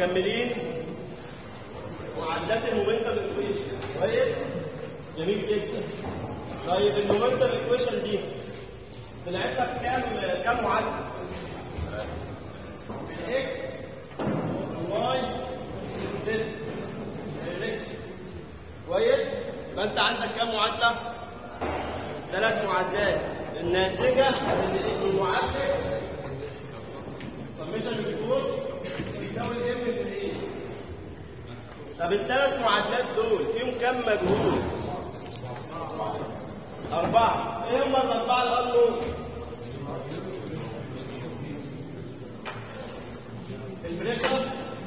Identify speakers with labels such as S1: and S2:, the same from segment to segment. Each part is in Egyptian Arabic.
S1: مكملين معدات المومنتم ايكويشن كويس جميل جدا طيب المومنتم ايكويشن دي طلعت لك كام كام معادله الاكس الواي الزد الدايركشن كويس يبقى انت عندك كام معادله ثلاث معادلات الناتجه من المعادله سميشن الفورس يساوي الام في الايه طب الثلاث معادلات دول فيهم كم مجهول أربعة إيه هم الأربعة الأنون؟ البريشر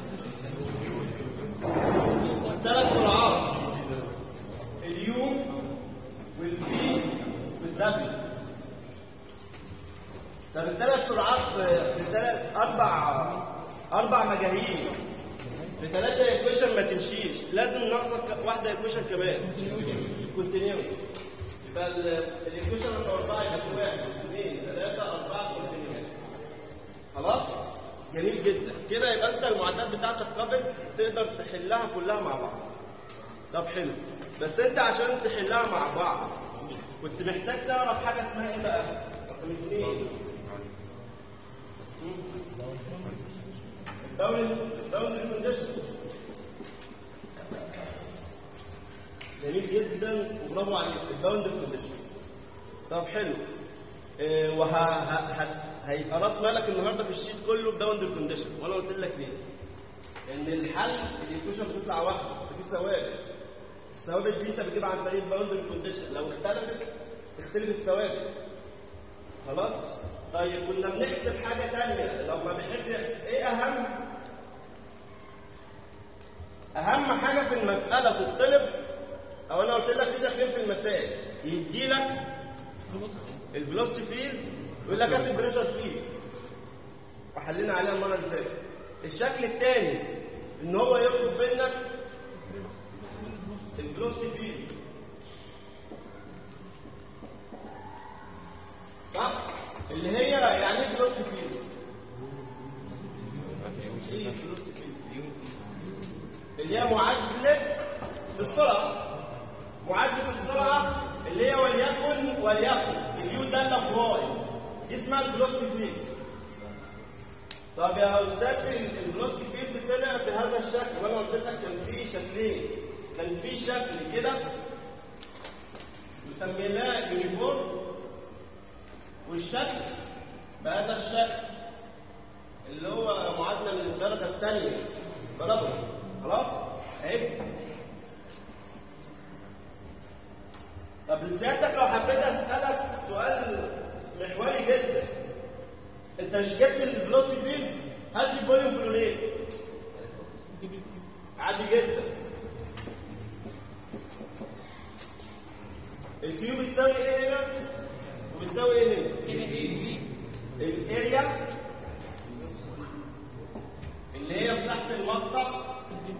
S1: ثلاث سرعات اليو والفي والدبليو طب الثلاث سرعات في في ثلاث اربع اربع مجاهيل في ثلاثه ايكويشن ما تمشيش لازم ناقصك واحده ايكويشن كمان كونتينيوس يبقى الايكويشن رقم اربعه يبقى في واحد اثنين ثلاثه اربعه كونتينيوس خلاص جميل جدا كده يبقى انت المعادلات بتاعتك قابل تقدر تحلها كلها مع بعض طب حلو بس انت عشان تحلها مع بعض كنت محتاج تعرف حاجه اسمها ايه بقى؟ رقم اثنين الدوري الدوري كونديشن جميل جدا وبرافو عليك الداون كونديشن طب حلو إيه وه ه- ه- هيبقى راس مالك النهارده في الشيت كله بداون كونديشن وانا قلت لك ليه؟ ان الحل الايكويشن بتطلع واحده بس في ثوابت الثوابت دي انت بتجيبها عن طريق الباوندري كونديشن لو اختلفت تختلف الثوابت خلاص طيب كنا بنحسب حاجه تانية لو ما بنحب يحسب ايه اهم اهم حاجه في المساله تطلب او انا قلت لك في شكلين في المسائل يدي لك الفيلوسيتي فيلد ويقول لك هات البريشر فيلد وحلينا عليها المره اللي فاتت الشكل الثاني ان هو يطلب منك الفيلوسيتي فيلد صح اللي هي يعني ايه فيلوسيتي فيلد ايه فيلوسيتي فيلد اللي هي معادله السرعه معادله السرعه اللي هي وليكن وليكن اليو داله في واي دي اسمها الفيلوسيتي فيلد طب يا استاذ الفيلوسيتي فيلد طلع بهذا الشكل وانا قلت لك كان في شكلين كان في شكل كده مسميناه يونيفورم والشكل بهذا الشكل اللي هو معادله من الدرجه الثانيه ضربنا خلاص اهي طب لسيادتك لو حبيت اسالك سؤال محوري جدا انت مش جبت الفلوسي فيلد هات لي فوليوم فلو ريت عادي جدا الكيو بتساوي ايه هنا وبتساوي ايه هنا الاريا اللي هي مساحه المقطع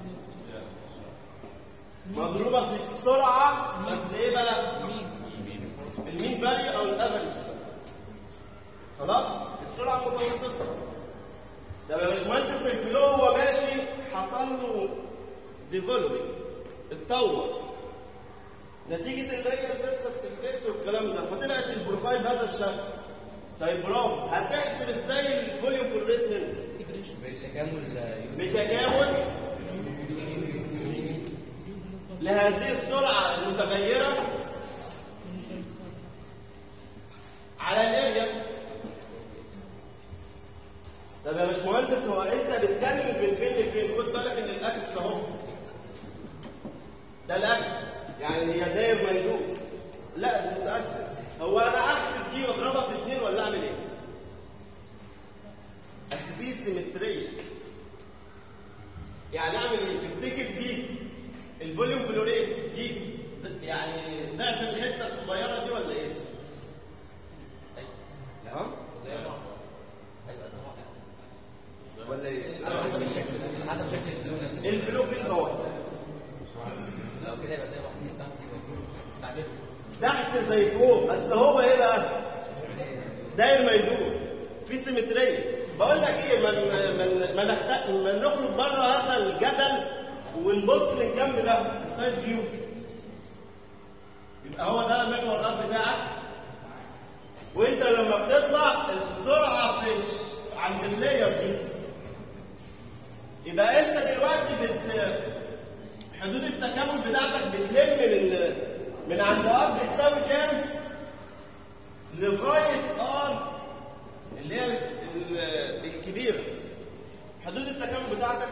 S1: مضروبه في السرعه بس ايه بقى المين فاليو او الافريج خلاص السرعه المتوسطه طب يا باشمهندس الفلو هو ماشي حصل له ديفلوبينج اتطور نتيجه اللي هي الفيسكس افكت والكلام ده فطلعت البروفايل بهذا الشكل طيب برافو هتحسب ازاي الفوليوم في الريت منه
S2: بالتكامل
S1: بتكامل لهذه السرعة المتغيرة على الاريا طب يا باشمهندس هو انت بتكمل من فين لفين خد بالك ان الاكسس اهو ده الاكسس يعني هي داير مندوب لا متاسف هو انا احسب دي واضربها في اتنين ولا اعمل ايه؟ اصل في سيمتريه يعني اعمل ايه؟ تفتكر دي الفوليوم فلوريت دي يعني ضعف الحته الصغيره دي ولا ايه؟ ها؟
S2: زي بعض هيبقى طبعا
S1: ولا ايه؟
S2: على حسب الشكل حسب شكل اللون
S1: الفلو في الهواء
S2: لو كده يبقى زي بعض تعبير
S1: تحت زي فوق اصل هو ايه بقى؟ داير ما يدور في سيمتريه بقول لك ايه من من ما نخت... ما نخرج بره هذا الجدل ونبص للجنب ده السايد فيو يبقى هو ده محور الارض بتاعك وانت لما بتطلع السرعه في الش- عند اللاير دي يبقى انت دلوقتي بت حدود التكامل بتاعتك بتلم من من عند ار بتساوي كام؟ لغايه ار اللي هي ال- الكبيره حدود التكامل بتاعتك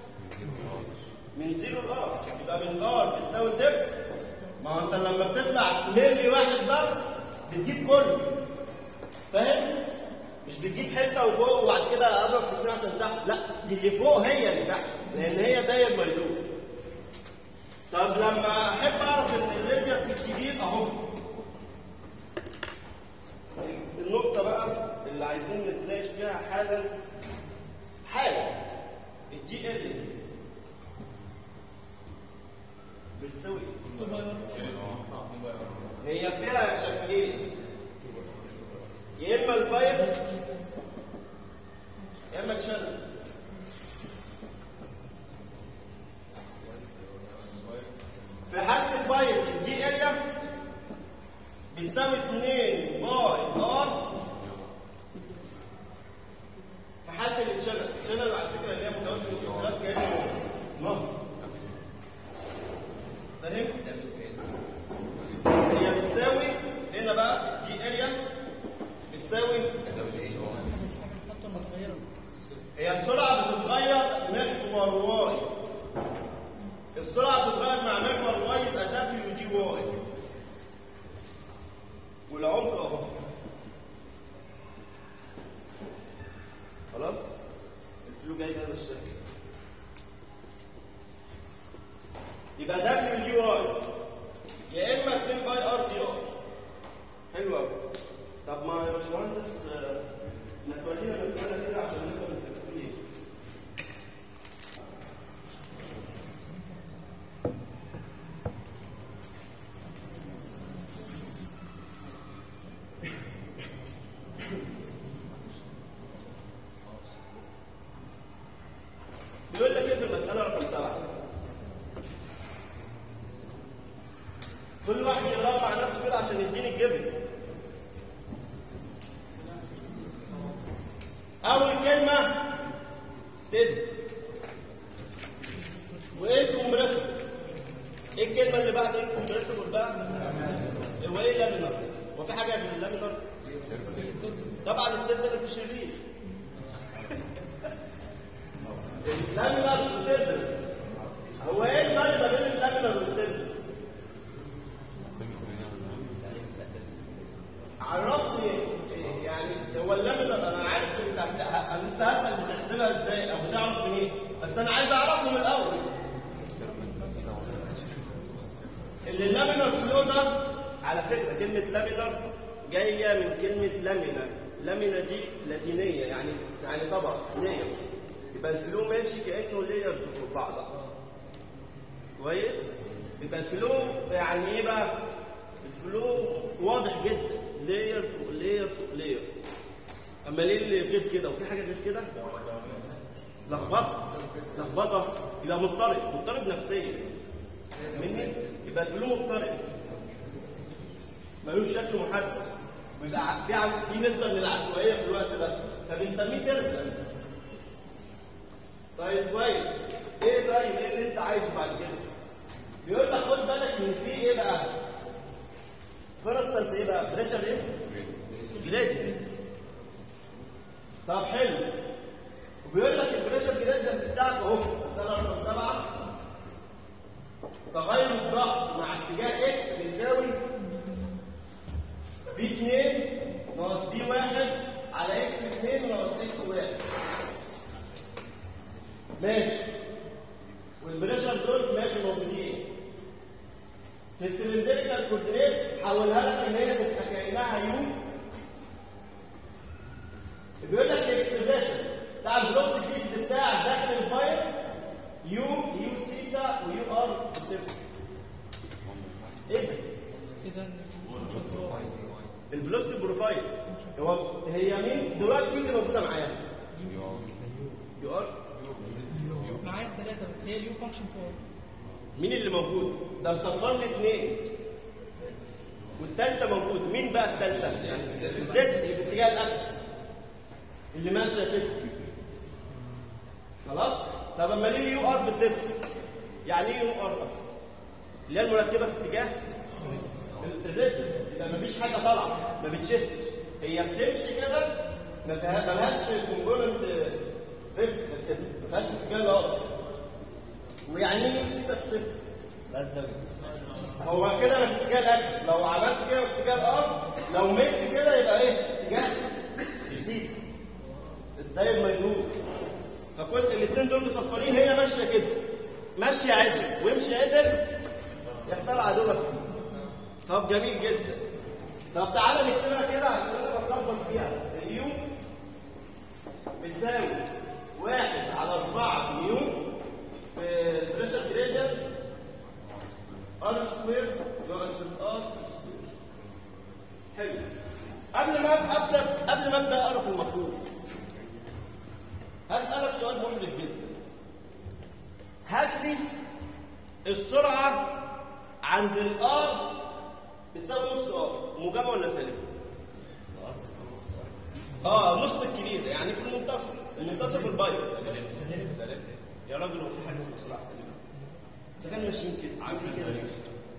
S1: من زيرو لار يبقى من ار بتساوي صفر ما هو انت لما بتطلع ملي واحد بس بتجيب كله فاهم؟ مش بتجيب حته وفوق وبعد كده اضرب في الاتنين عشان تحت لا دي اللي فوق هي اللي تحت لان هي داير ما يدور طب لما احب اعرف ان الراديوس الكبير اهو النقطة بقى اللي عايزين نتناقش فيها حالا حالا الدي ال بتساوي هي فيها شكلين يا اما البايب يا اما تشانل في حالة البايب الدي اريا بيساوي 2 باي ار في حالة التشانل التشانل على فكرة اللي هي متوازن المسلسلات كأنه نهر فاهم؟ هي بتساوي هنا بقى دي اريا بتساوي هي السرعة بتتغير محور واي السرعة بتتغير مع محور واي يبقى دبليو جي واي والعمق اهو خلاص الفلو جاي بهذا الشكل يبقى دبليو جي واي يا اما 2 باي ار تي ار حلو قوي طب ما يا باشمهندس آه، ما تورينا مسألة كده عشان نفهم انت بتقول ايه بيقول لك ايه في المسألة رقم سبعة كل واحد يقرا مع نفسه كده عشان يديني الجبن أول كلمة ستيدي وإيه الكمبريسور؟ إيه الكلمة اللي بعد الكمبريسور بقى؟ هو إيه اللامينر؟ هو في حاجة غير اللامينر؟ طبعا التربة ما تشيليش اللامينر والتربة هو إيه الفرق ما بين اللامينر والتربة؟ عرفني إيه يعني هو اللامينر انا عارف انت هت- ه- انا لسه هسال بتحسبها ازاي او بتعرف منين بس انا عايز اعرفه من الاول اللي اللامينر فلو ده على فكره كلمه لامينر جايه من كلمه لامينا لامينا دي لاتينيه يعني يعني طبق لاير يبقى الفلو ماشي كانه لايرز فوق بعضها كويس يبقى الفلو يعني ايه بقى الفلو واضح جدا لاير فوق لاير فوق لاير اما ليه اللي غير كده وفي حاجه غير كده لخبطه لخبطه يبقى مضطرب مضطرب نفسيا مني يبقى الفلو مضطرب ملوش شكل محدد ويبقى ع- في ع- في نسبه من العشوائيه في الوقت ده فبنسميه تربلنت طيب كويس ايه طيب ايه اللي انت عايزه بعد كده بيقول لك خد بالك ان في ايه بقى كونستانت ايه بقى بريشر ايه جريدينت طب حلو وبيقول لك البريشر جريدينت بتاعك اهو مساله رقم سبعه تغير الضغط مع اتجاه اكس بيساوي بي 2 ناقص بي 1 على اكس 2 ناقص اكس 1 ماشي والبريشر دول ماشي موجودين في السلندريكال كوردينيتس حولها لك ان هي تبقى كانها يو بيقول لك الاكسبريشن بتاع الفلوسيتي فيلد بتاع داخل الفايل يو يو سيتا ويو ار بصفر ايه ده؟ الفلوسيتي بروفايل هو هي مين دلوقتي مين اللي موجوده معايا يو ار
S3: معايا الثلاثة بس هي اليو فانكشن فور
S1: مين اللي موجود؟ ده مصفر لي اثنين والثالثه موجود مين بقى الثالثه؟ الزد اللي في اتجاه الاكسس اللي ماشيه كده خلاص؟ طب اما ليه يو ار بصفر؟ يعني ايه يو ار اصلا؟ اللي هي المركبه في اتجاه الريتنس يبقى مفيش حاجه طالعه ما بتشدش هي بتمشي كده ما فيها- ملهاش كومبوننت فيرتيكال كده ما فيهاش اتجاه الارض ويعني ايه يو سيتا بصفر؟ ده الزاويه هو كده انا في اتجاه الاكسس لو عملت كده في اتجاه الارض لو ملت كده يبقى ايه؟ في اتجاه السيتا الداير ما يدور فكل الاثنين دول مصفرين هي ماشيه كده ماشيه عدل وامشي عدل يختار عدوك فيه طب جميل جدا طب تعالى نكتبها كده عشان انا بتلخبط فيها اليو بتساوي واحد على أربعة ميو في بريشر جريدينت ار سكوير ناقص الار سكوير حلو قبل ما ابدا قبل ما ابدا اقرا في المطلوب هسألك سؤال محرج جدا هات لي السرعة عند الار بتساوي نص ار موجبة ولا سالبة؟ اه نص الكبير يعني في المنتصف المنتصف البايظ يا راجل هو في حاجة اسمها سرعة سالبة إذا كانوا ماشيين كده عاملين كده ليه؟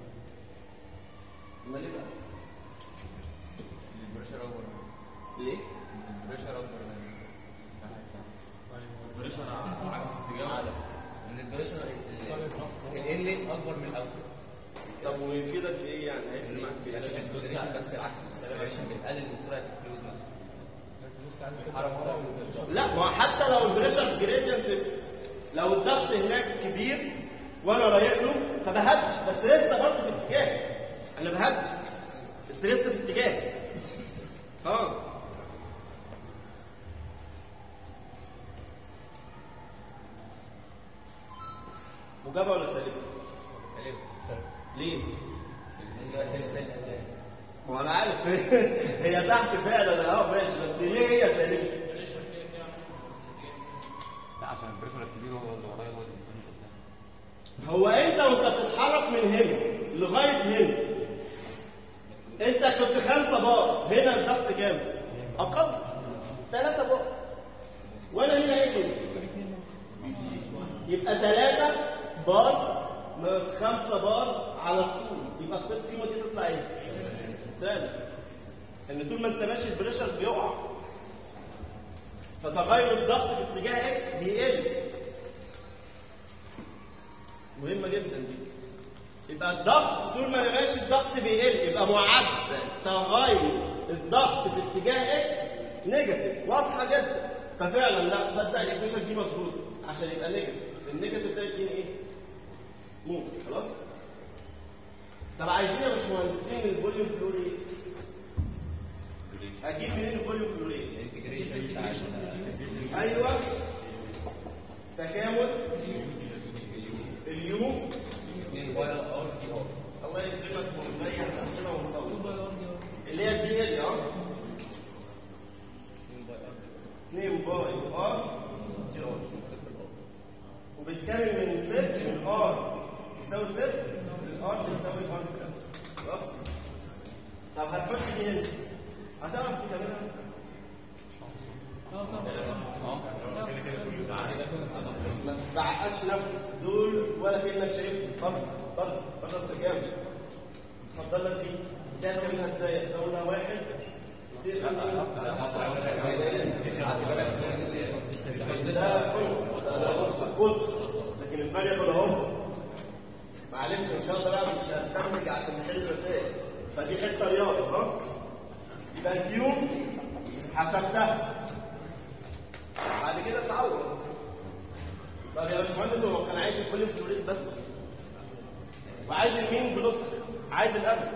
S1: أمال ليه بقى؟
S2: البريشر اكبر
S1: ليه؟
S2: البريشر اكبر من البريشر عكس اتجاه ان البريشر الانلت اكبر من الاوتلت
S1: طب ويفيدك في ايه يعني؟ هيفرق معاك في ايه؟
S2: الاكسلريشن بس العكس الاكسلريشن بتقلل من سرعه الفلويد نفسه الحركه
S1: لا ما هو حتى لو البريشر جريدينت لو الضغط هناك كبير وانا رايح له فبهدي بس لسه برضه في اتجاه انا بهدي بس لسه في اتجاه اه مجابة ولا سالبة؟
S2: سالب
S1: ليه؟
S2: سالب سالب
S1: ما هو انا عارف هي تحت فعلا اه ماشي بس ليه هي سالبة؟
S4: لا عشان البريشر الكبير هو اللي ورايا هو اللي بيكون قدام
S1: هو انت وانت بتتحرك من هنا لغايه هنا انت كنت خمسة بار هنا الضغط كام؟ اقل ثلاثة بار وانا هنا ايه كده؟ يبقى ثلاثة بار ناقص خمسة بار على الطول يبقى القيمة دي تطلع ايه؟ ثاني ان طول ما انت ماشي البريشر بيقع فتغير الضغط في اتجاه اكس بيقل مهمة جدا دي يبقى الضغط طول ما انا ماشي الضغط بيقل يبقى معدل تغير الضغط في اتجاه اكس نيجاتيف واضحة جدا ففعلا لا تصدق الايكويشن دي مظبوطة عشان يبقى نيجاتيف النيجاتيف ده يديني ايه؟ ممكن خلاص؟ طب عايزين يا باشمهندسين الفوليوم فلو ريت اجيب منين الفوليوم فلو ريت؟
S2: الانتجريشن بتاع ال-
S1: ايوه تكامل اليو
S2: 2 باي ار دي ار
S1: الله يكرمك ونريح نفسنا ونفوت اللي هي دي ال اه 2 باي ار دي ار وبتكمل من الصفر من ار يساوي صفر للار بتساوي ار بكام خلاص طب هتحط دي هنا هتعرف تكملها؟
S3: اه طبعا
S1: ما تعقدش نفسك دول ولا كانك شايفهم اتفضل اتفضل اتفضل تكامل اتفضل لك دي تعملها ازاي؟ تزودها واحد تقسم ده كنت ده ده نص الكنت لكن الفاريبل اهو معلش مش هقدر اعمل مش هستنتج عشان نحل رسائل فدي حته رياضه ها يبقى الكيو حسبتها بعد كده تعوض طب يا باشمهندس هو كان عايز الفوليوم فلوريد بس وعايز المين بلس عايز القبل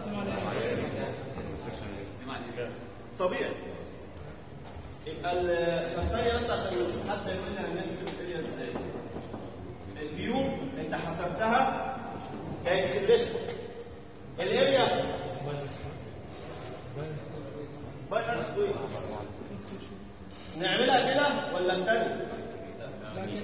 S1: طبيعي يبقى ال- طب ثانيه بس عشان نشوف حد يقول لي هنرسم الاريا ازاي الفيو انت حسبتها كاكسبريشن الاريا باي ار سكوير نعملها كده ولا التانية؟
S3: لا كده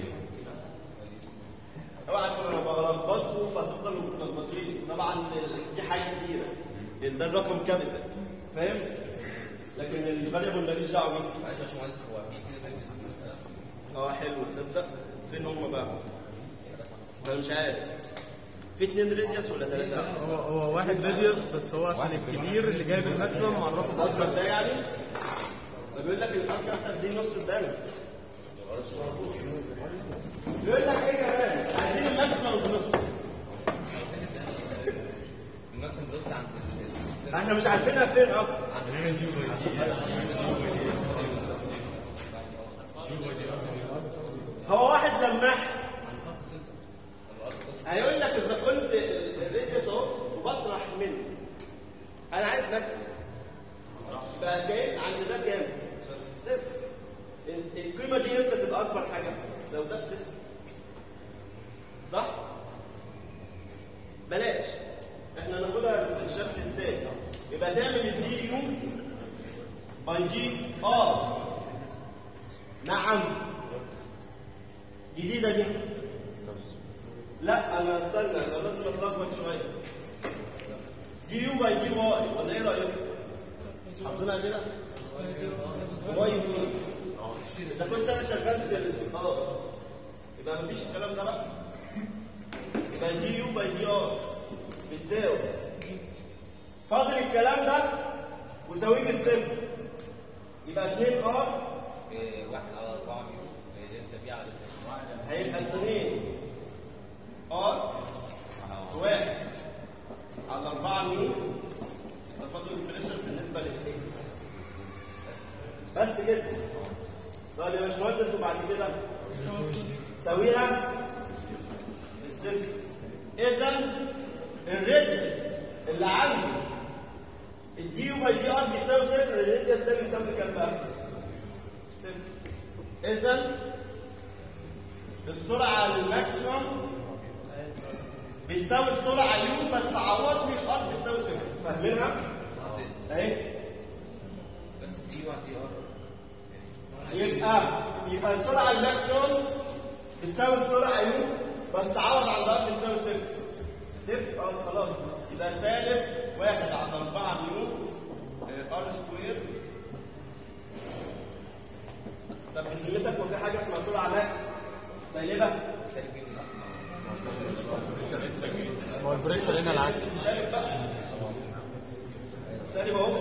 S1: اوعى تكون انا بلخبطكم فتفضلوا متلخبطين طبعا دي حاجه كبيره لان ده الرقم كابيتال فاهم؟ لكن الفاريبل ماليش دعوه بيه
S2: معلش يا باشمهندس هو في اتنين ريديوس في المسألة
S1: اه حلو تصدق فين هم بقى؟ انا مش عارف في اتنين ريديوس ولا ثلاثه؟
S5: هو هو واحد راديوس بس هو عشان الكبير اللي جايب الماكسيمم معرفه
S1: قصدك
S5: باكتر
S1: ده يعني؟ ده بيقول لك الارك اكتر دي نص الدم بيقول لك ايه كمان؟ عايزين الماكسيمم في نص
S2: الماكسيم بلوست عند ال- ال-
S1: احنا مش عارفينها فين اصلا
S2: عند السن
S1: هو واحد لماح
S2: عند خط السنتر الارض تصل
S1: هيقول لك اذا كنت الريديوس اهو وبطرح منه انا عايز ماكسيمم بقى كام عند ده كام؟ صفر ال- القيمه دي امتى تبقى اكبر حاجه؟ لو ده بصفر صح؟ بلاش احنا ناخدها بالشكل التاني يبقى تعمل الدي يو باي جي ار نعم جديده دي لا انا استنى انا لازم اتلخبط شويه دي يو باي دي واي ولا ايه رايك؟ حافظينها كده؟ واي يو اذا كنت انا شغال في ال اه يبقى مفيش الكلام ده بقى يبقى دي يو باي دي ار بتساوي فاضل الكلام ده وساويه بالصفر يبقى 2 ار
S2: في واحد على أربعة ميو في دلتا بي على دلتا
S1: هيبقى 2 ار واحد على 4 ميو يبقى فاضل البريشر بالنسبه للاكس بس كده طيب يا باشمهندس وبعد كده ساويها بالصفر اذا الريديوس اللي عنده الدي يو باي دي ار بيساوي صفر الريديوس ده بيساوي كام بقى؟ صفر اذا السرعه الماكسيمم بتساوي السرعه يو بس عوض لي الار بتساوي صفر فاهمينها؟ اهي
S2: بس دي واحد دي ار
S1: يبقى يبقى السرعه الماكسيموم بتساوي السرعه يو بس عوض عن الار بتساوي صفر صفر خلاص خلاص يبقى سالب واحد على 4 ميو ار سكوير طب بذمتك هو في حاجه اسمها سرعه ماكس سالبه
S5: هو البريشر هنا العكس
S1: سالب بقى سالب اهو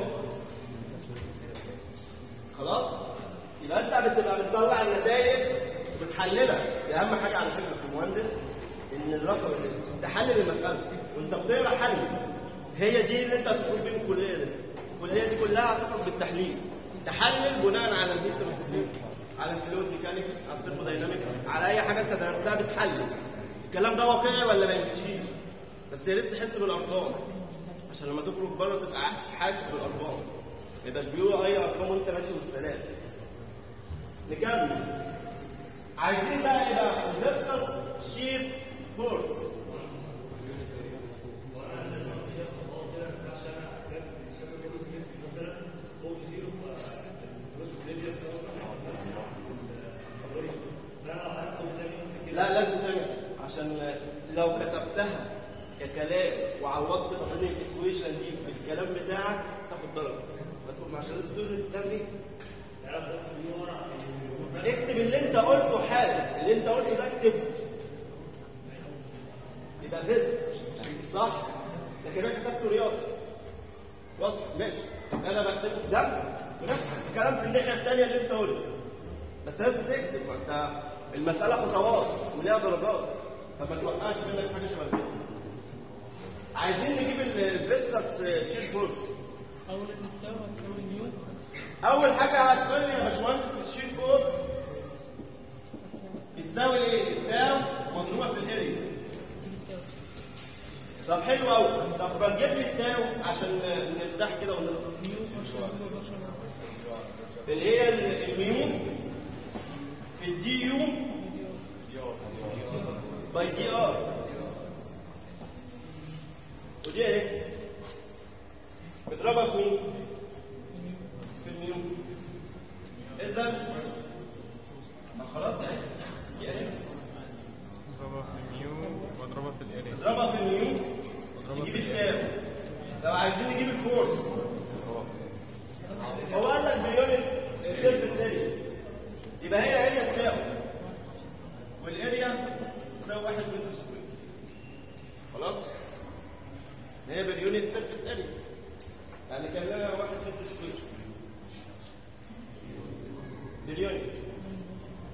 S1: خلاص يبقى انت بتبقى بتطلع النتائج وبتحللها دي اهم حاجه على فكره في المهندس ان الرقم اللي تحلل المساله وانت بتقرا حل هي دي اللي انت هتدخل بيه الكليه دي الكليه دي كلها هتخرج بالتحليل تحلل بناء على الفيكتور على الفلويد ميكانكس على الثيرموداينامكس على اي حاجه انت درستها بتحلل الكلام ده واقعي ولا ما يمشيش بس يا ريت تحس بالارقام عشان لما تخرج بره تبقى حاسس بالارقام ما يبقاش بيقولوا اي ارقام وانت ماشي والسلام نكمل عايزين بقى يبقى الفيسكس شير فورس لا لازم تعمل عشان لو كتبتها ككلام وعوضت تقرير الايكويشن دي بالكلام بتاعك تاخد درجه ما تقول عشان لازم تقول التمرين اكتب اللي انت قلته حالا اللي انت قلته ده اكتبه يبقى فيزيكس صح لكن انا كتبته رياضي واضح ماشي انا بكتبه في ده ونفس الكلام في الناحيه الثانيه اللي انت قلته بس لازم تكتب ما انت المساله خطوات وليها درجات فما توقعش منك حاجه شبه كده عايزين نجيب الفيسكس شير فورس
S3: اول التاو هتساوي نيو
S1: اول حاجه هتقول لي يا باشمهندس الشير فورس بتساوي ايه؟ التاو مضروبه في الاريا طب حلو قوي طب بجيب لي التاو عشان نرتاح كده ونخلص
S3: نيو بارشل نيو بارشل
S1: اللي هي الميو في الدي يو باي دي ار ودي ايه؟ بضربها في مين؟ في الميو اذا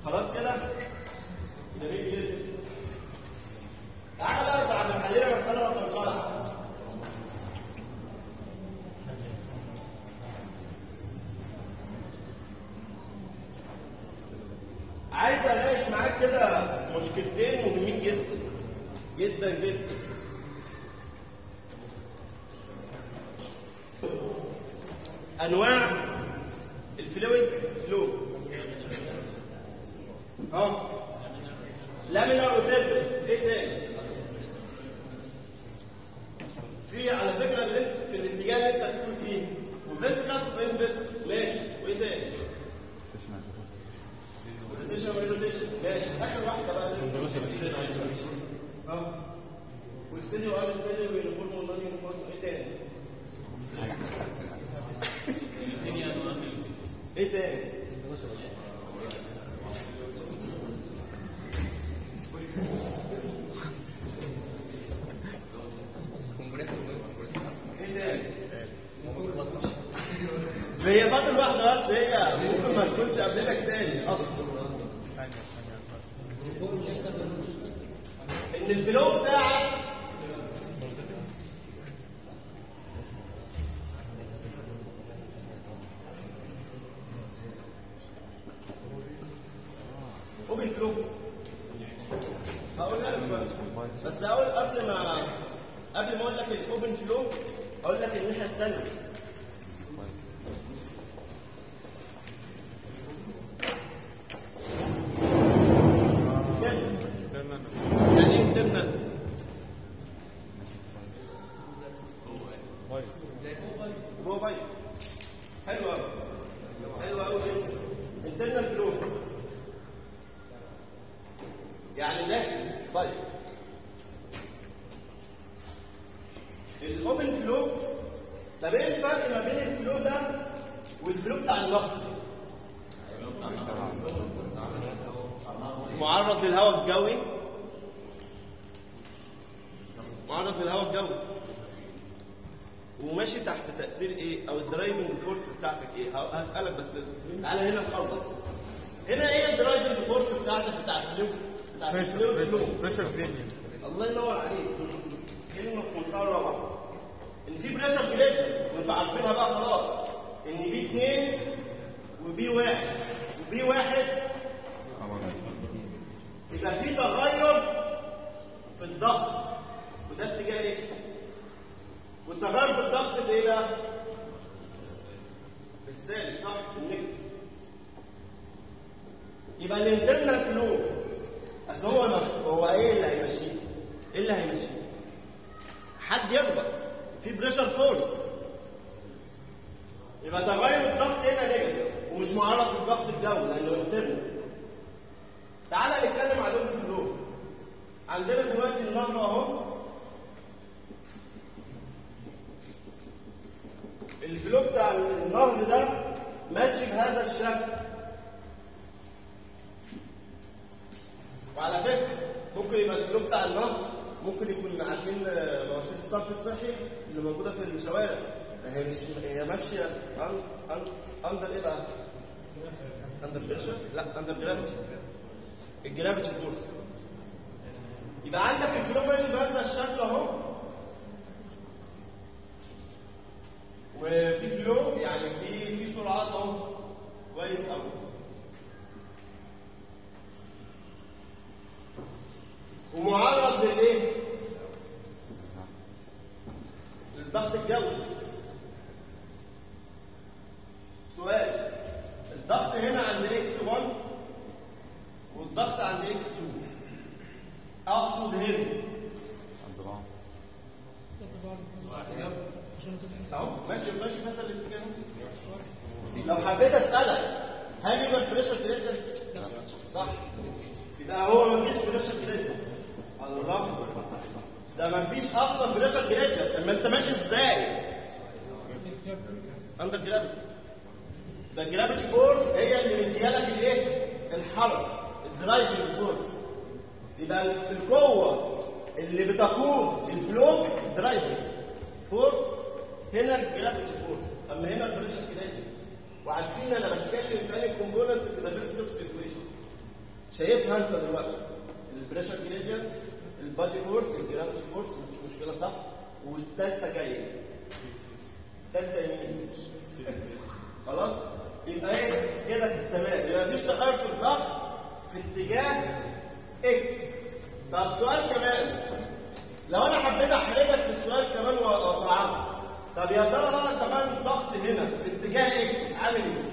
S1: خلاص كده جميل جدا تعالى بقى بعد ما حلينا مسألة رقم سبعة عايز اناقش معاك كده مشكلتين مهمين جدا جدا جدا انواع الفلويد فلو اه لامينار وبيرد ايه تاني في على فكره اللي انت في الاتجاه اللي انت هتكون فيه وفيسكاس وين فيسكاس ماشي وايه تاني روتيشن روتيشن ماشي اخر واحده بقى اه والستيديو وان ستيديو ويونيفورم ونون يونيفورم ايه تاني ايه تاني
S2: كومبريسور كومبريسور
S1: ايه تاني هي فاضل واحده بس هي ممكن ما تكونش قابلتك تاني اصلا ان الفلو بتاعك اوبن فلو هقولها لك دلوقتي بس اول قبل ما قبل ما اقول لك الاوبن فلو اقول لك الناحيه الثانيه يعني ايه انترنال؟ جوه بايت حلو قوي حلو قوي انترنال فلو يعني داخل بايت الاوبن فلو طب ايه الفرق ما بين الفلو ده والفلو بتاع النقط؟ معرض للهواء الجوي معرض للهواء الجوي وماشي تحت تاثير ايه او الدرايفنج فورس بتاعتك ايه ه- هسالك بس تعالى هنا نخلص هنا ايه الدرايفنج فورس بتاعتك بتاع الفلو بتاع
S5: بريشر
S1: الفلو
S5: بريشر
S1: الفلو
S5: بريشر جريدينت
S1: الله ينور عليك كلمه في منتهى الروعه ان في بريشر جريدينت وانتوا عارفينها بقى خلاص ان بي 2 وبي 1 وبي 1 يبقى في تغير في الضغط وده اتجاه اكس والتغير في الضغط بايه بقى؟ بالسالب صح؟ بالنجم يبقى الانترنال فلو اصل هو مخ- هو ايه اللي هيمشيه؟ ايه اللي هيمشيه؟ حد يضغط في بريشر فورس يبقى تغير الضغط هنا نيجاتيف ومش معرض للضغط الجوي لانه انترنال تعالى نتكلم عن اوبن فلو عندنا دلوقتي النهر اهو الفلو بتاع النهر ده ماشي بهذا الشكل وعلى فكره ممكن يبقى الفلو بتاع النهر ممكن يكون عارفين آه، مواسير الصرف الصحي اللي موجوده في الشوارع هي مش هي ماشيه أن... أن... اندر ايه بقى؟ اندر بريشر؟ لا اندر جرافيتي الجرافيتي فورس يبقى عندك الفلو ماشي بهذا الشكل اهو وفي فلو يعني في في سرعات اهو كويس قوي ومعرض للايه؟ للضغط الجوي سؤال الضغط هنا عند اكس 1 والضغط عند اكس 2 اقصد هنا اهو ماشي ماشي مثلا الاتجاه لو حبيت اسالك هل يبقى البريشر جريدينت؟ صح يبقى هو ما فيش بريشر جريدينت الله ده ما فيش اصلا بريشر جريدينت اما انت ماشي ازاي؟ اندر جرافيتي ده الجرافيتي فورس هي اللي مديالك الايه؟ الحركه الدرايفنج فورس يبقى القوه اللي بتقود الفلو الدرايفنج فورس هنا الجرافيتي فورس اما هنا البريشر جريدينت وعارفين انا بتكلم في انهي كومبوننت في ذا فيرست توكس ايكويشن شايفها انت دلوقتي البريشر جريدينت البادي فورس الجرافيتي فورس مش مشكله صح والثالثه جايه الثالثه يمين خلاص يبقى ايه كده تمام يبقى مفيش تغير في الضغط في اتجاه اكس طب سؤال كمان لو انا حبيت احرجك في السؤال كمان واصعبه طب يا ترى بقى تغير الضغط هنا في اتجاه اكس عامل ايه؟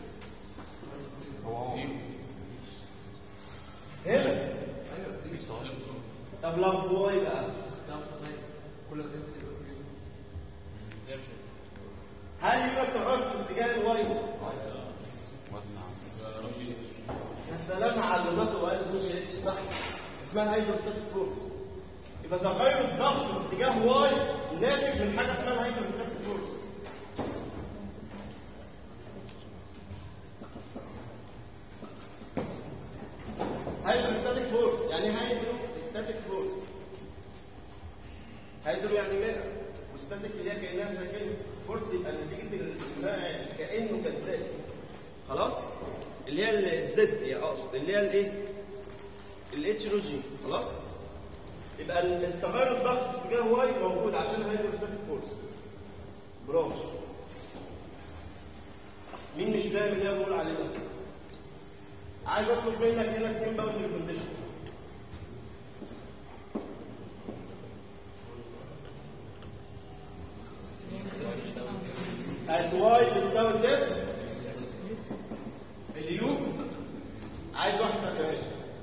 S1: هنا طب لو في واي بقى هل يوجد تغير في اتجاه الواي؟
S4: وزن
S1: يا سلام على اللي وقال فوش اتش صح اسمها الهايدروستاتيك فورس يبقى تغير الضغط في اتجاه واي ناتج من حاجه اسمها الهايدروستاتيك فورس هايدروستاتيك فورس يعني هايدروستاتيك فورس هايدرو يعني ماء وستاتيك اللي هي كانها ساكنه فورس يبقى نتيجه الماء كانه كان ساكن خلاص اللي هي الزد هي اقصد اللي هي الايه الاتش رو جي خلاص يبقى التغير الضغط في اتجاه واي موجود عشان الهايدروستاتيك فورس برافو مين مش فاهم اللي انا بقول عليه ده عايز اطلب منك هنا اتنين باوندري كونديشن الواي بتساوي صفر اليو عايز واحده كمان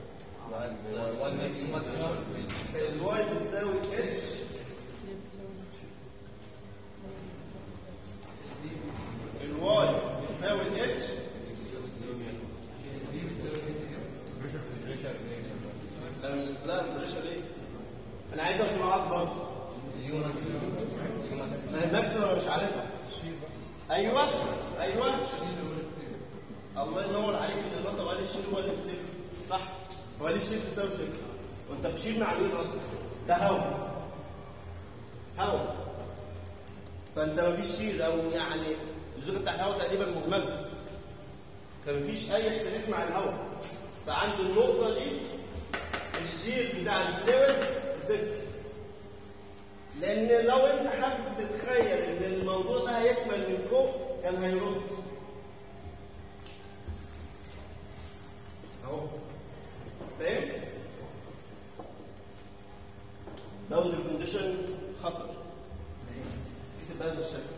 S1: الواي بتساوي اتش الواي بتساوي اتش لا مش ايه انا عايزها سرعات برضه ما هي الماكسيمم انا مش عارفها ايوه ايوه الله ينور عليك ان النقطه وقال الشيل هو اللي بصفر صح هو ليه الشيل بيساوي صفر وانت بتشيل مع مين اصلا ده هوا هوا فانت ما فيش شيل او يعني الزوجه بتاع الهوا تقريبا مهمله فما فيش اي اختلاف مع الهوا فعند النقطه دي الشيل بتاع الفلويد صفر لان لو انت حابب تتخيل ان الموضوع ده هيكمل من فوق كان هيرد اهو فاهم باوندري كونديشن خطر اكتب بهذا الشكل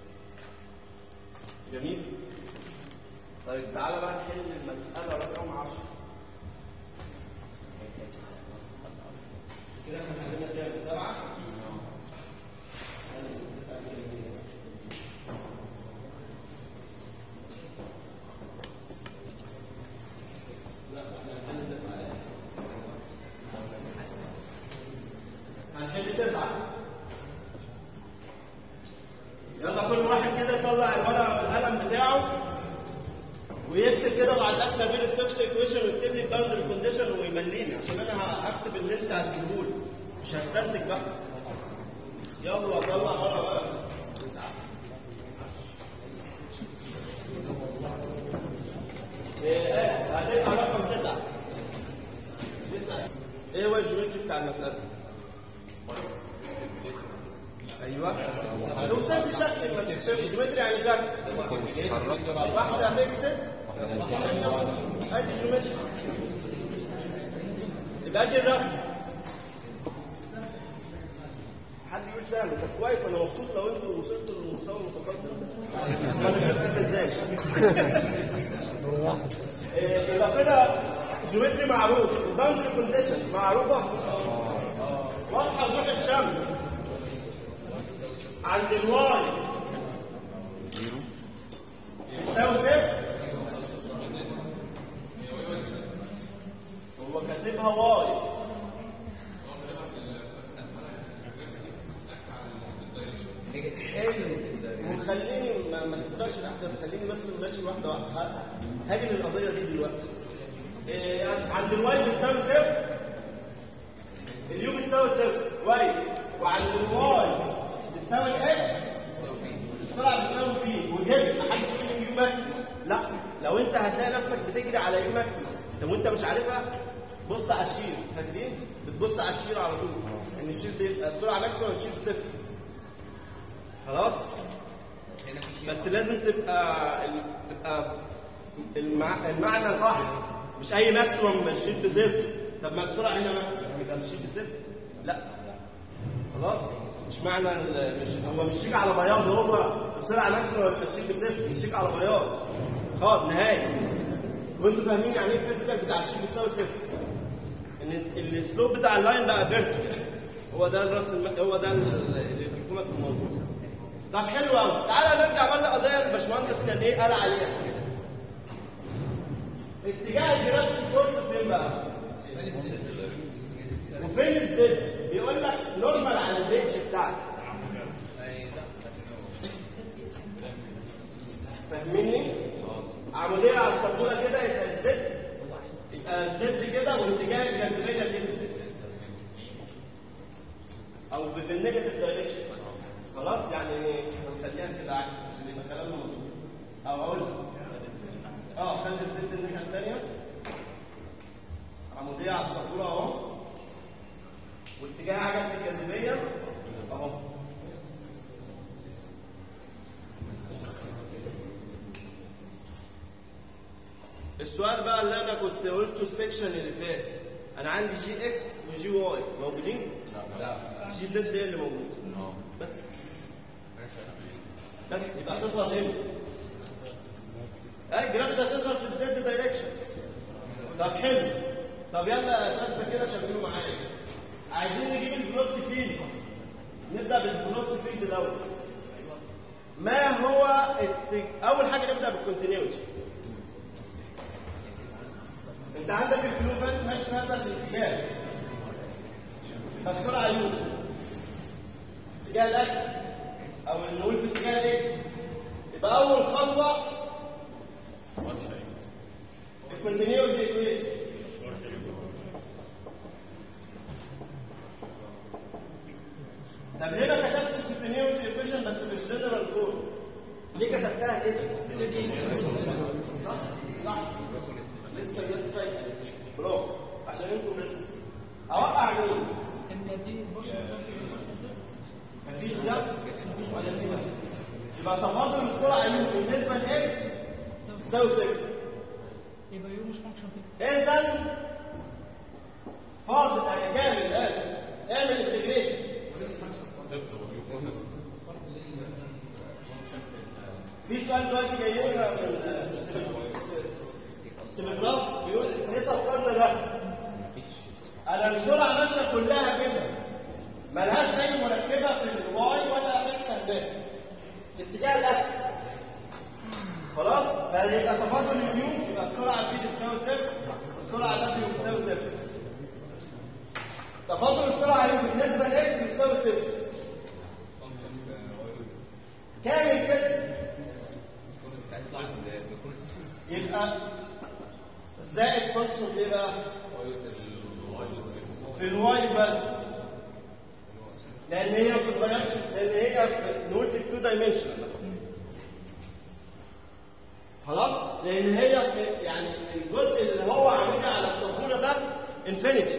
S1: جميل طيب تعالى بقى نحل المسألة رقم 10 كده احنا عندنا كام؟ سبعة؟ هنحل تسعة يلا كل واحد كده يطلع الورقة والقلم بتاعه ويكتب كده بعد احنا فير ستوكس ايكويشن ويكتب لي باوندري كونديشن ويمليني عشان انا هكتب اللي انت هتجيبه لي مش هستنتج بقى يلا طلع ورقة بقى إيه اسف هتبقى رقم تسعة تسعة ايه هو الجيومتري بتاع المسألة؟ ايوه اوصف لي شكل بس شكل جيومتري يعني شكل واحده فيكسد ادي جيومتري يبقى ادي الرسم حد يقول سهل طب كويس انا مبسوط لو انتوا وصلتوا للمستوى المتقدم ده ما انا شفت ازاي إيه، يبقى كده جيومتري معروف الباوندري كونديشن معروفه واضحه وضوح الشمس عند الواي يساوي صفر هو كاتبها واي حلو وخليني ما, ما تسبقش الاحداث خليني بس ماشي واحده واحده ه- هاجي للقضيه دي دلوقتي إيه عند الواي بتساوي صفر اليو بتساوي صفر كويس وعند الواي بتساوي اتش السرعه بتساوي بي وجد ما حدش يقول لي يو ماكسيمم لا لو انت هتلاقي نفسك بتجري على يو ماكسيمم طب وانت مش عارفها بص على الشير فاكرين بتبص على الشير على طول ان الشير بيبقى السرعه ماكسيموم الشير بصفر خلاص
S2: بس هنا في شيء
S1: بس لازم تبقى ال- تبقى المع... المعنى صح مش اي ماكسيموم الشير بصفر طب ما السرعه هنا ماكسيموم يبقى الشير بصفر لا خلاص مش معنى ال- مش هو مش شيك على بياض هو السرعه ماكسيموم يبقى الشيك بصفر مش شيك على بياض خلاص نهائي وانتوا فاهمين يعني ايه الفيزيكال بتاع الشيك بيساوي صفر ان ال- السلوب بتاع اللاين بقى فيرتيكال هو ده الراس الم... هو ده ال- اللي في الحكومه الموجود طب حلو قوي تعالى نرجع بقى للقضيه الباشمهندس كان ايه قال عليها اتجاه الجرافيتي فورس فين بقى؟ وفين الزد؟ بيقول لك نورمال على البيتش بتاعتك فاهميني؟ عمودية على السبورة كده يبقى الزد يبقى الزد كده واتجاه الجاذبية كده أو في النيجاتيف دايركشن خلاص يعني هنخليها كده عكس عشان يبقى كلامنا مظبوط أو أقول لك اه خلي الزد الناحية التانية عمودية على السبورة أهو واتجاه عجلة الجاذبية أهو السؤال بقى اللي انا كنت قلته السكشن اللي فات انا عندي جي اكس وجي واي موجودين؟ لا جي زد هي اللي موجود بس بس يبقى هتظهر هنا اي جرافيتي هتظهر في الزد دايركشن طب حلو طب يلا يا اساتذه كده شغلوا معايا عايزين نجيب الفلوسيتي فيلد نبدا بالفلوسيتي فيلد الاول ما هو التج... اول حاجه نبدا بالكونتينيوتي انت عندك الفلوبات ماشي في هذا الاتجاه فالسرعه يو اتجاه الاكس او نقول في اتجاه الاكس يبقى اول خطوه الكونتينيوتي ايكويشن طب ليه ما كتبتش الكونتينيوتي ايكويشن بس في الجنرال فورم ليه كتبتها كده صح صح لسه الناس فايته برافو عشان انتوا لسه اوقع مين
S3: ان دي بوش
S1: مفيش ده مفيش ولا في ده يبقى تفاضل السرعه يو بالنسبه لاكس تساوي صفر
S3: يبقى يو مش فانكشن فيه
S1: اذا فاضل آه، كامل اسف اعمل انتجريشن في سؤال دلوقتي جاي لنا من استمجراف بيقول ليه صفرنا ده؟ انا السرعه ماشيه كلها كده ملهاش اي مركبه في الواي ولا اي تربيه في اتجاه الاكس خلاص فيبقى تفاضل اليو يبقى السرعه بي بتساوي صفر والسرعه دبليو بتساوي صفر تفاضل السرعه يو بالنسبه لاكس بتساوي صفر كامل كده يبقى زائد فانكشن في ايه بقى؟ في الواي بس لان هي ما بتتغيرش لان هي في- نقول في التو دايمنشن بس خلاص لان هي يعني الجزء اللي هو عاملها على السبوره ده انفينيتي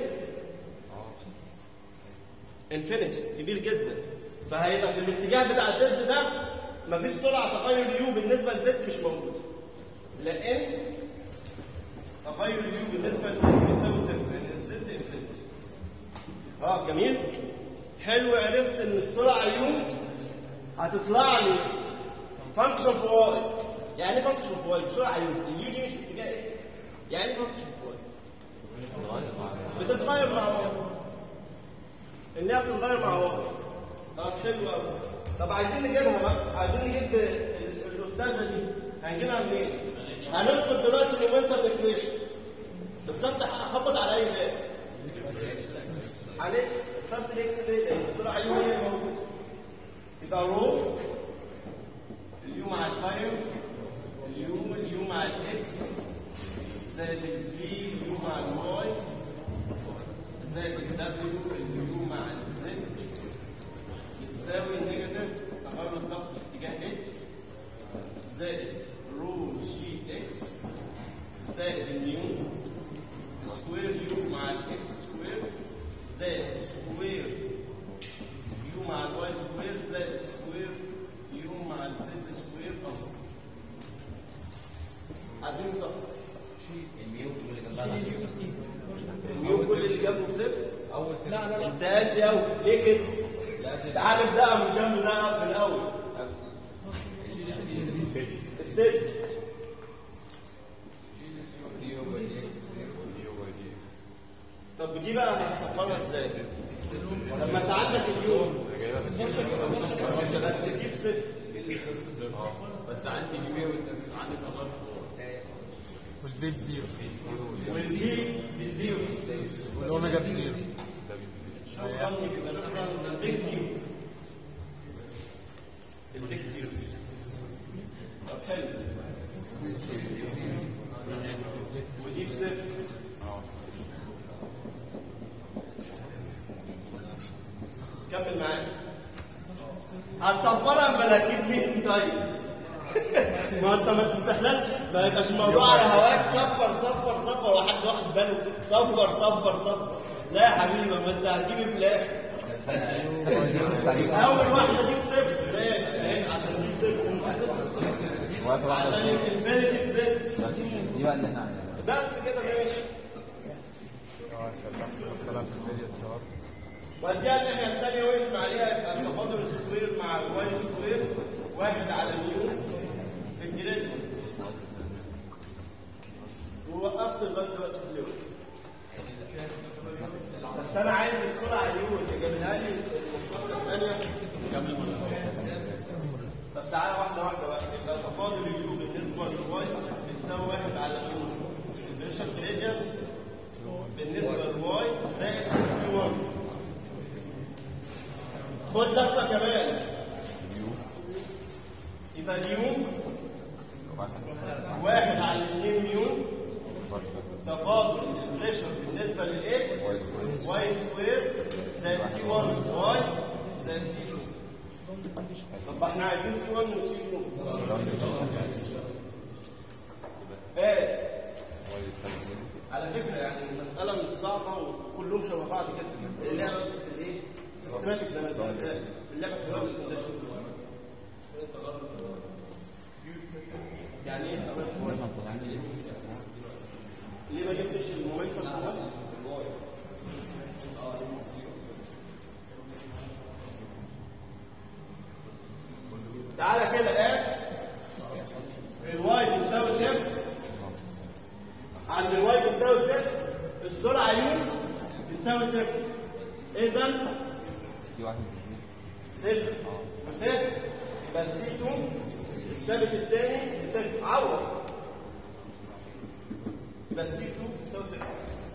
S1: انفينيتي كبير جدا فهيبقى في الاتجاه بتاع زد ده مفيش سرعه تغير يو بالنسبه لزد مش موجود لان تغير اليو بالنسبه لزد بيساوي صفر لان الزد انفينيتي اه جميل حلو عرفت ان السرعه يو هتطلع لي فانكشن في واي يعني ايه فانكشن في واي سرعه يو اليو دي مش في اتجاه اكس يعني ايه فانكشن في واي بتتغير مع واي انها بتتغير مع واي طب حلو قوي طب عايزين نجيبها بقى عايزين نجيب ال- الاستاذه دي هنجيبها منين هنفقد دلوقتي المومنتم ايكويشن بس افتح اخبط على اي باب على اكس اخترت الاكس ليه لان السرعه يو هي موجوده يبقى رو اليو مع التايم اليو اليو مع الاكس زائد الفي اليو مع الواي زائد الدبليو اليو مع الزد بتساوي نيجاتيف تغير الضغط في اتجاه اكس زائد رو جي اكس زائد النيو زائد سكوير يو مع الواي سكوير زائد سكوير يو مع الزد سكوير اهو عايزين نصفر
S2: الميو اللي جنبها
S1: الميو كل اللي جنبه بصفر
S3: لا لا لا
S1: انت قاسي قوي ليه كده؟ تعال نبدأ من الجنب ده في الأول استدي طب دي بقى هتصفرها ازاي؟ لما انت عندك اليوم بس تجيب صفر
S4: بس عندي اليو عندي خلاص
S5: والفي بزيرو
S1: والبي بزيرو
S5: والاوميجا بزيرو
S1: شكرا شكرا البيك زيرو البيك زيرو طب حلو ودي بصفر كمل معايا هتصفرها بلا تجيب مين طيب ما انت ما تستحلال ما يبقاش الموضوع على هواك صفر صفر صفر وحد واخد باله صفر صفر صفر لا يا حبيبي ما انت هتجيب إيه في الاخر اول واحده دي بصفر ماشي اهي عشان دي بصفر عشان الانفينيتي بزد
S2: دي بقى اللي احنا عندنا
S1: بس كده ماشي
S5: اه عشان نحسب طلع في الفيديو اتشهر
S1: وديها الناحيه الثانيه واسم عليها يبقى التفاضل السكوير مع الواي سكوير واحد على ميو في الجريد ووقفت لغايه دلوقتي في اليوم بس انا عايز السرعه يو اللي جابها لي المشتقه الثانيه طب تعالى واحده واحده بقى يبقى تفاضل اليو بالنسبه للواي بتساوي واحد على ميو البريشر جريدينت بالنسبه للواي زائد السي 1 خد لفه كمان يبقى اليو واحد على الاثنين ميو تفاضل البريشر بالنسبه للاكس واي سكوير زائد سي 1 واي زائد سي 2 طب احنا عايزين سي 1 وسي 2 هات على فكره يعني المساله مش صعبه وكلهم شبه بعض كده اللعبه بس في الايه؟ سيستماتيك زي ما انت قلت في اللعبه في الوقت الكونديشن يعني ايه ليه ما جبتش المومنتم كمان؟ تعالى كده هات الواي بتساوي صفر عند الواي بتساوي صفر السرعه يو بتساوي صفر اذا
S2: سي واحد
S1: صفر وصفر يبقى سي 2 الثابت الثاني بصفر عوض يبقى سي 2 بتساوي صفر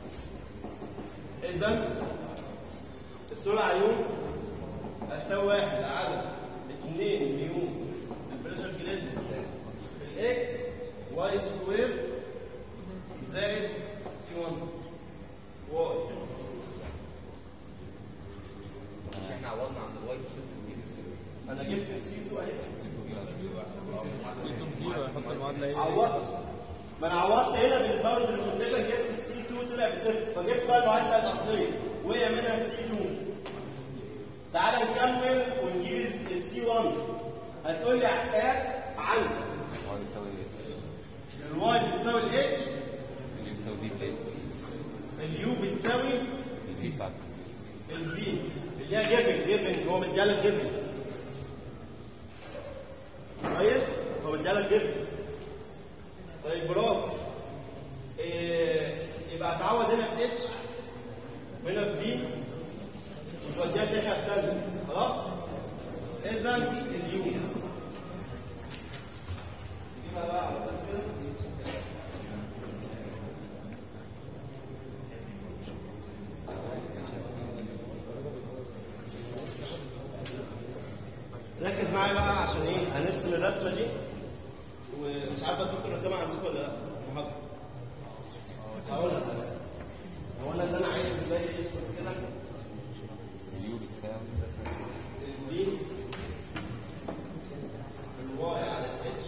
S1: اذا السرعه يو هتساوي واحد على 2 ميو البريشر جريد في الاكس واي سكوير زائد سي 1 واي
S2: مش احنا عوضنا عند الواي بصفر ودي بصفر
S1: انا جبت السي 2 اهي
S5: سيتون زيرو يحط المعادله ايه
S1: عوضت ما انا عوضت هنا بالباوندري كونديشن جبت السي 2 طلع بصفر فجبت بقى المعادله الاصليه وقع منها السي 2 تعالى نكمل ونجيب السي 1 هتقول لي هات عندك
S2: هو بيساوي ايه؟
S1: الواي بتساوي الاتش
S2: اللي بيساوي دي زائد
S1: اليو بتساوي
S2: الفي بتاعته
S1: الفي اللي هي جيفن جيفن هو مديالك جيفن كويس هو مديالك جيفن طيب برافو إيه يبقى هتعوض هنا في اتش هنا في في وتوديها الناحيه الثانيه خلاص اذا اليو نجيبها بقى على كده ركز معايا بقى عشان ايه هنرسم الرسمه دي ومش عارف الدكتور رسمها عندكم ولا لا محاضره هقول لك هو انا اللي انا عايز الباقي اسود كده
S2: اليو بتساوي
S1: الفي الواي على الاتش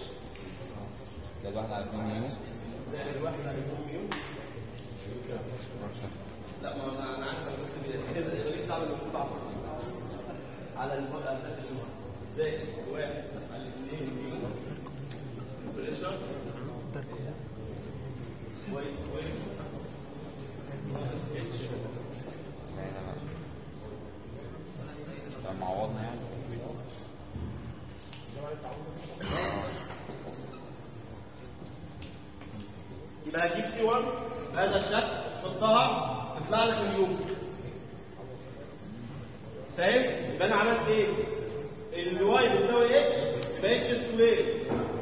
S2: ده واحد على 2 يو
S1: زائد الواحد على 2 ميو لا ما انا انا عارف انا كنت كده ماليش دعوه المفروض على على البقى على الجمعه ازاي واحد على الاثنين بريشر كويس كويس اتش
S4: لما عوضنا يعني
S1: يبقى هتجيب سي 1 بهذا الشكل تحطها تطلع لك اليوم فاهم؟ يبقى انا عملت ايه؟ الواي بتساوي اتش يبقى اتش سكوير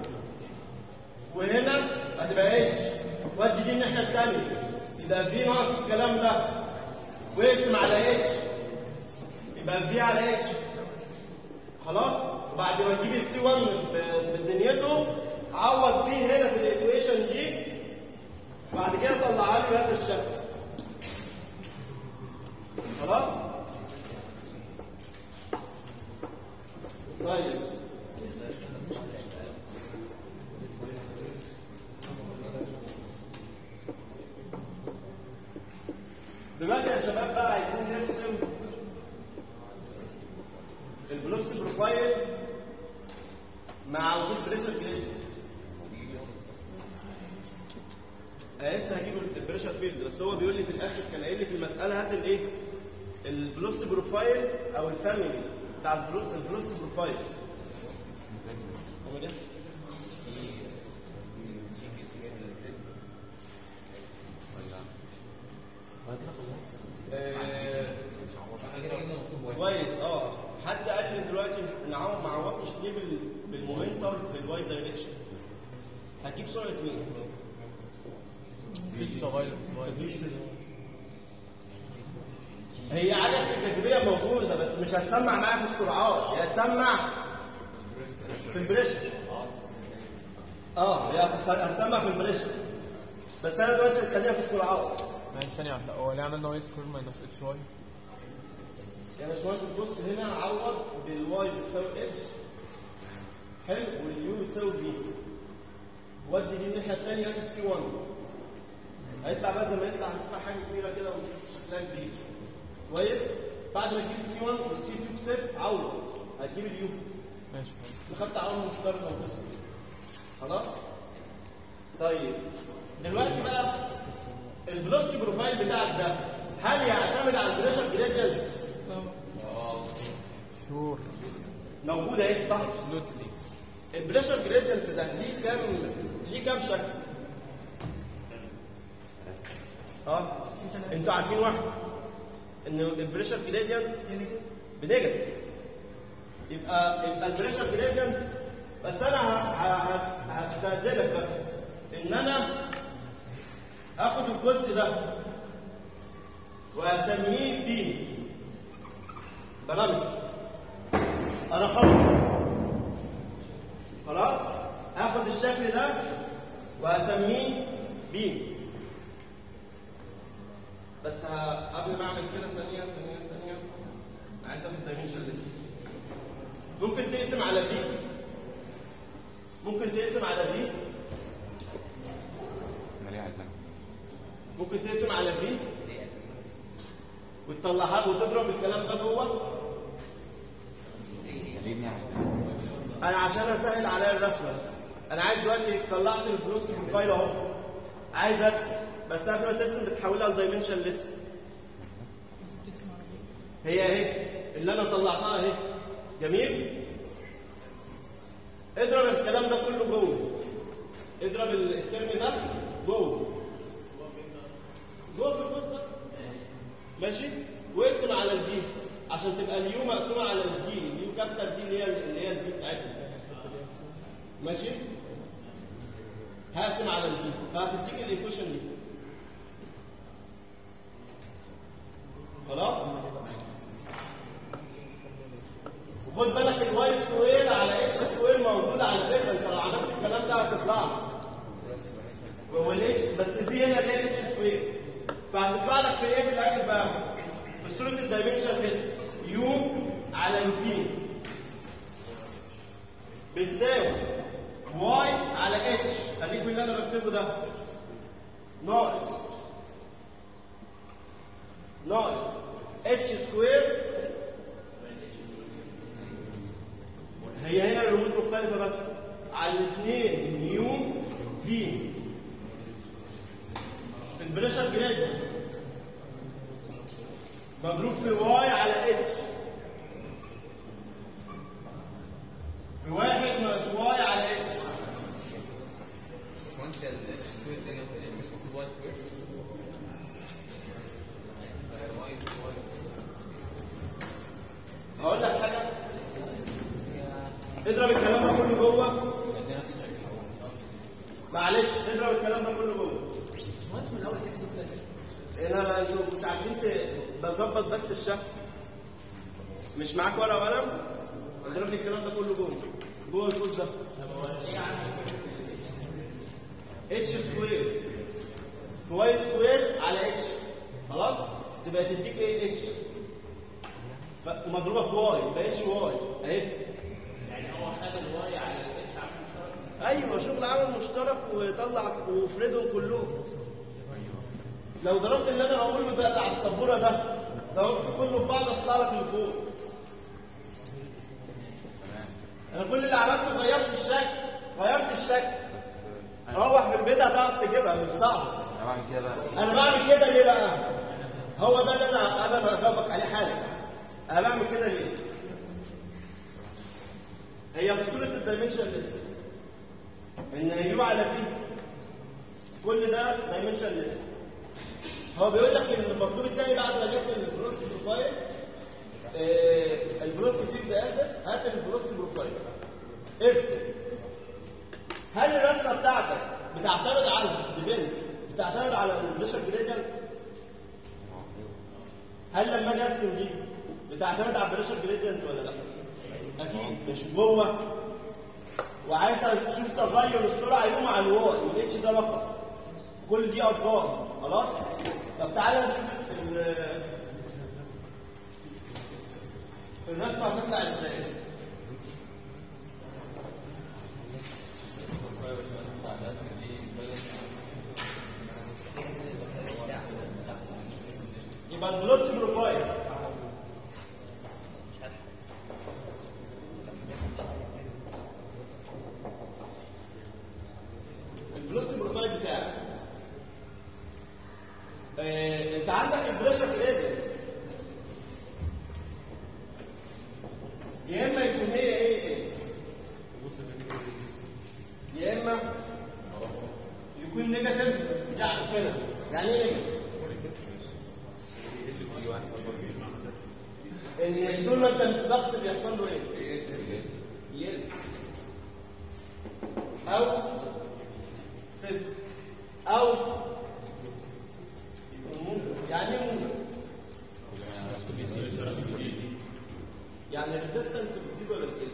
S1: وهنا هتبقى اتش ودي دي الناحيه الثانيه يبقى في ناقص الكلام ده واقسم على اتش يبقى في على اتش خلاص وبعد ما تجيب السي 1 ب- بدنيته عوض فيه هنا في الايكويشن دي بعد كده طلعها لي بهذا الشكل خلاص طيب دلوقتي يا شباب بقى عايزين نرسم الفلوسيتي بروفايل مع وجود بريشر جريدينت انا لسه هجيب البريشر فيلد بس هو بيقول لي في الاخر كان قايل لي في المساله هات الايه؟ الفلوسيتي بروفايل او الفاميلي بتاع الفلو- الفلوسيتي بروفايل هو ده؟ آه، كويس اه حد قال لي دلوقتي ان عو- ما عوضتش ليه بال- بالمومنتم في الواي دايركشن هتجيب سرعه مين؟
S5: مفيش تغير
S1: مفيش صفر. هي عدد الجاذبيه موجوده بس مش هتسمع معايا في السرعات هي هتسمع في البريشر اه هي هتس- هتسمع في البريشر بس انا دلوقتي بخليها في السرعات
S5: معلش ثانية واحدة هو ليه عملنا واي سكوير ماينس اتش واي؟
S1: يا باشمهندس بص هنا عوض بالواي بتساوي اتش حلو واليو بتساوي في ودي دي الناحيه الثانيه هات السي 1 هيطلع بقى زي ما يطلع هتطلع حاجه كبيره كده وشكلها كبير كويس بعد ما تجيب السي 1 والسي 2 بصفر عوض هتجيب اليو
S5: ماشي
S1: خدت عوامل مشتركه وقصه خلاص طيب دلوقتي بقى الفلوسيتي بروفايل بتاعك ده هل يعتمد على البريشر جريدينت
S5: شور
S1: موجوده اهي صح
S5: ابسولوتلي
S1: البريشر جريدينت ده ليه كام ليه كام شكل اه انتوا عارفين واحد ان البريشر جريدينت بنيجاتيف يبقى يبقى البريشر جريدينت بس انا ه- ه- هت- هستاذنك بس ان انا اخد الجزء ده واسميه بي بارامتر انا حر خلاص هاخد الشكل ده وهسميه بي بس ه- قبل ما اعمل كده ثانيه ثانيه ثانيه أنا عايز اخد دايمنشن لسه ممكن تقسم على في ممكن تقسم على في
S4: ماليه عدنا
S1: ممكن تقسم على في وتطلعها وتضرب الكلام ده جوه
S4: ماليه عدنا
S1: انا عشان اسهل عليا الرسمه بس انا عايز دلوقتي طلعت البروست بروفايل اهو عايز ارسم بس قبل ما ترسم بتحولها لدايمنشن ليس هي اهي اللي انا طلعتها اهي جميل اضرب الكلام ده كله جوه اضرب الترم ده جوه جوه في الجزء ماشي واقسم على الفي عشان تبقى اليو مقسومه على الفي اليو كابيتال دي اللي هي اللي هي الفي بتاعتنا ماشي هقسم على الفي فهتديك الايكويشن دي خلاص وخد بالك الواي سكوير على اتش سكوير موجود على فكره انت لو عملت الكلام ده هتطلع والاتش بس الفي هنا اللي هي اتش سكوير فهتطلع لك في ايه في الاخر بقى؟ في صوره الدايمنشن ليست يو على الفي بتساوي واي على اتش خليك في اللي انا بكتبه ده ناقص ناقص اتش سكوير هي هنا الرموز مختلفة بس على الاثنين نيو في في البريشر جريدينت مضروب في واي على اتش في واحد ناقص واي على اتش
S2: باشمهندس هي الاتش سكوير ده جنب ال مش المفروض واي سكوير واي واي
S1: اقول لك حاجه اضرب الكلام ده كله جوه معلش اضرب الكلام ده كله جوه
S3: باشمهندس من الاول كده دي كلها
S1: انا انتوا مش عارفين ت- بظبط بس الشكل مش معاك ورقه وقلم اضرب لي الكلام ده كله جوه جوه القوس ده اتش سكوير في واي سكوير على اتش خلاص تبقى تديك ايه اتش ف- ومضروبه في واي يبقى اتش واي اهي ايوه شغل عامل مشترك وطلع وفردهم كلهم لو ضربت اللي انا بقوله ده على السبوره ده ضربت كله في بعض اطلع لك اللي فوق انا كل اللي عملته غيرت الشكل غيرت الشكل روح في البيت هتعرف تجيبها مش صعب
S4: انا بعمل كده بقى
S1: انا بعمل كده ليه بقى هو ده اللي انا انا بجاوبك عليه حالا انا بعمل كده ليه هي في صوره الدايمنشن لسه ان يو على في كل ده دايمنشن لسه هو بيقول لك ان المطلوب الثاني بعد ما جبت الفلوستي بروفايل آه، الفلوستي فيلد اسف هات الفلوستي بروفايل ارسم هل الرسمه بتاعتك بتعتمد على ديبند بتعتمد على البريشر جريدينت هل لما اجي ارسم دي بتعتمد على البريشر جريدينت ولا لا؟ اكيد مش جوه وعايز اشوف تغير السرعه يوم مع الواي والاتش ده رقم كل دي ارقام خلاص طب تعالى نشوف ال- الرسمه هتطلع ازاي يبقى الفلوسيتي بروفايل الفلوسيتي بروفايل بتاعك آه، انت عندك البريشر جريدينت يا اما يكون هي ايه ايه يا اما يكون نيجاتيف دي عارفينها يعني ايه نيجاتيف ان طول ما انت الضغط بيحصل له ايه؟ يقل او صفر او يكون موجب يعني ايه موجب؟ يعني الريزيستنس بتزيد ولا بتقل؟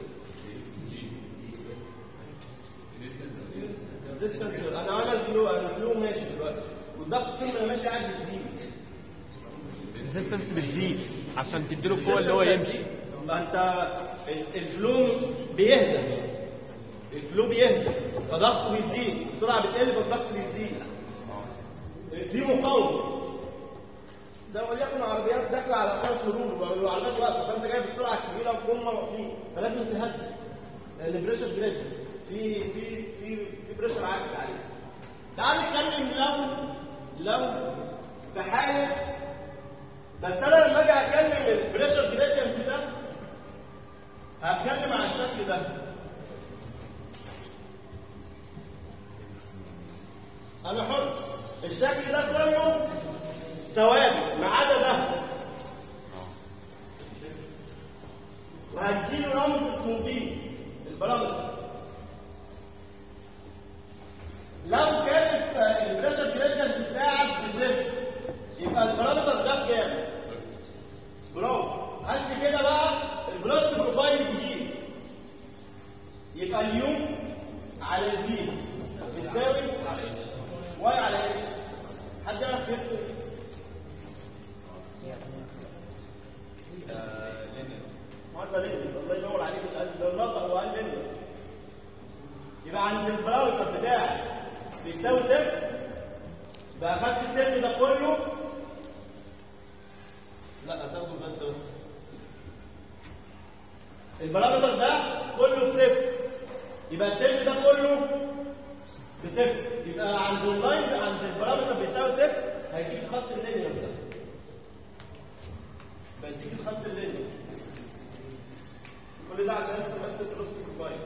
S1: ريزيستنس انا انا الفلو انا الفلو ماشي دلوقتي والضغط طول ما انا ماشي قاعد يزيد
S5: الريزيستنس بتزيد عشان تديله القوه اللي هو يمشي
S1: ما انت ال- الفلو بيهدى الفلو بيهدى فضغطه بيزيد السرعه بتقل فالضغط بيزيد في مقاومه زي ما وليكن عربيات داخله على اشاره مرور والعربيات واقفه فانت جايب السرعه الكبيره وهم واقفين فلازم تهدي لان بريشر جريد في في في في بريشر عكس عليه تعال نتكلم لو لو في حاله بس انا لما اجي اتكلم البريشر جريدينت ده هتكلم على الشكل ده انا حر الشكل ده كله ثوابت ما عدا ده وهديله رمز اسمه بي البارامتر لو كانت البريشر جريدينت بتاعك بصفر يبقى البارامتر ده بكام؟ برافو هات لي كده بقى الفلوست بروفايل الجديد يبقى اليو على الفي بتساوي واي على اتش حد يعرف يرسم هذا لينير الله ينور عليك ده النطق هو قال لينير يبقى عند البراوتر بتاعي بيساوي صفر بقى خدت الترم ده كله لا هتاخده بجد بس البارامتر ده كله بصفر يبقى الترم ده كله بصفر يبقى عند اللاين عند البارامتر بيساوي صفر هيديك الخط اللينير ده بيديك الخط اللينير كل ده عشان ارسم بس التروست بروفايل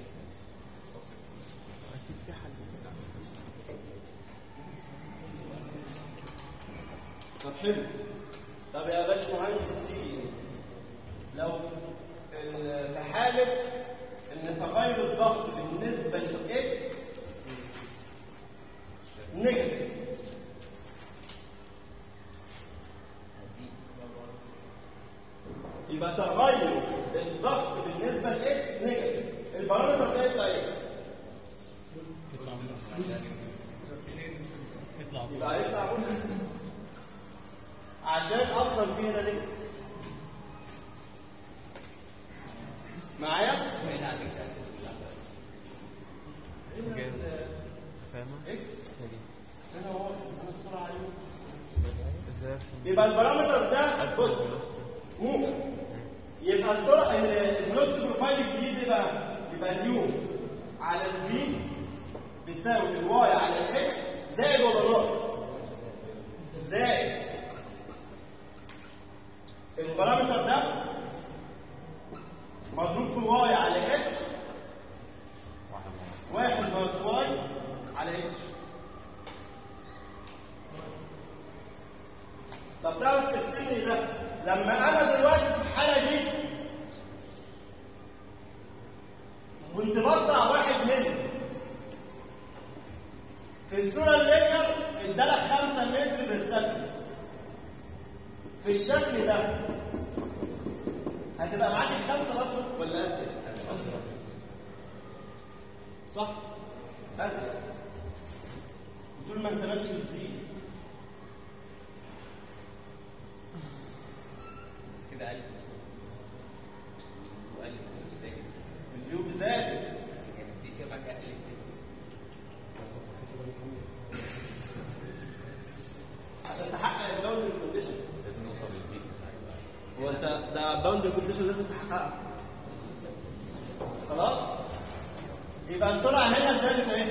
S1: طب حلو طب يا باشمهندسين لو ال- في حالة إن تغير الضغط بالنسبة للإكس نيجاتيف يبقى تغير الضغط بالنسبة لإكس نيجاتيف البارامتر ده يطلع إيه؟ يبقى هيطلع بوزيتيف عشان اصلا في هنا نيجاتيف معايا؟
S5: فاهمة؟
S1: اكس هنا هو هنا السرعه عليه
S5: ازاي ارسم
S1: يبقى البارامتر ده بوزيتيف موجب يبقى السرعه الفلوس بروفايل الجديد يبقى يبقى اليو على الفي بيساوي الواي على الاتش زائد ولا ناقص؟ زائد البارامتر ده مضروب في واي على اتش واحد ناقص واي على اتش طب تعرف ترسم لي ده لما انا دلوقتي في الحاله دي كنت بقطع واحد منهم في الصوره اللينير ادالك 5 متر بير سكند في الشكل ده هتبقى معاك الخمسه برضه ولا ازيد؟ صح؟ ازيد طول ما انت ماشي بتزيد
S2: بس كده قلب وقلب مش لاقي
S1: اليوم زادت
S2: يعني تزيد كده بعد كده قلب كده
S1: عشان تحقق الباوندري كونديشن
S4: لازم نوصل للبيك
S1: هو انت ده باوندري كونديشن لازم تحققها خلاص يبقى السرعه هنا زادت اهي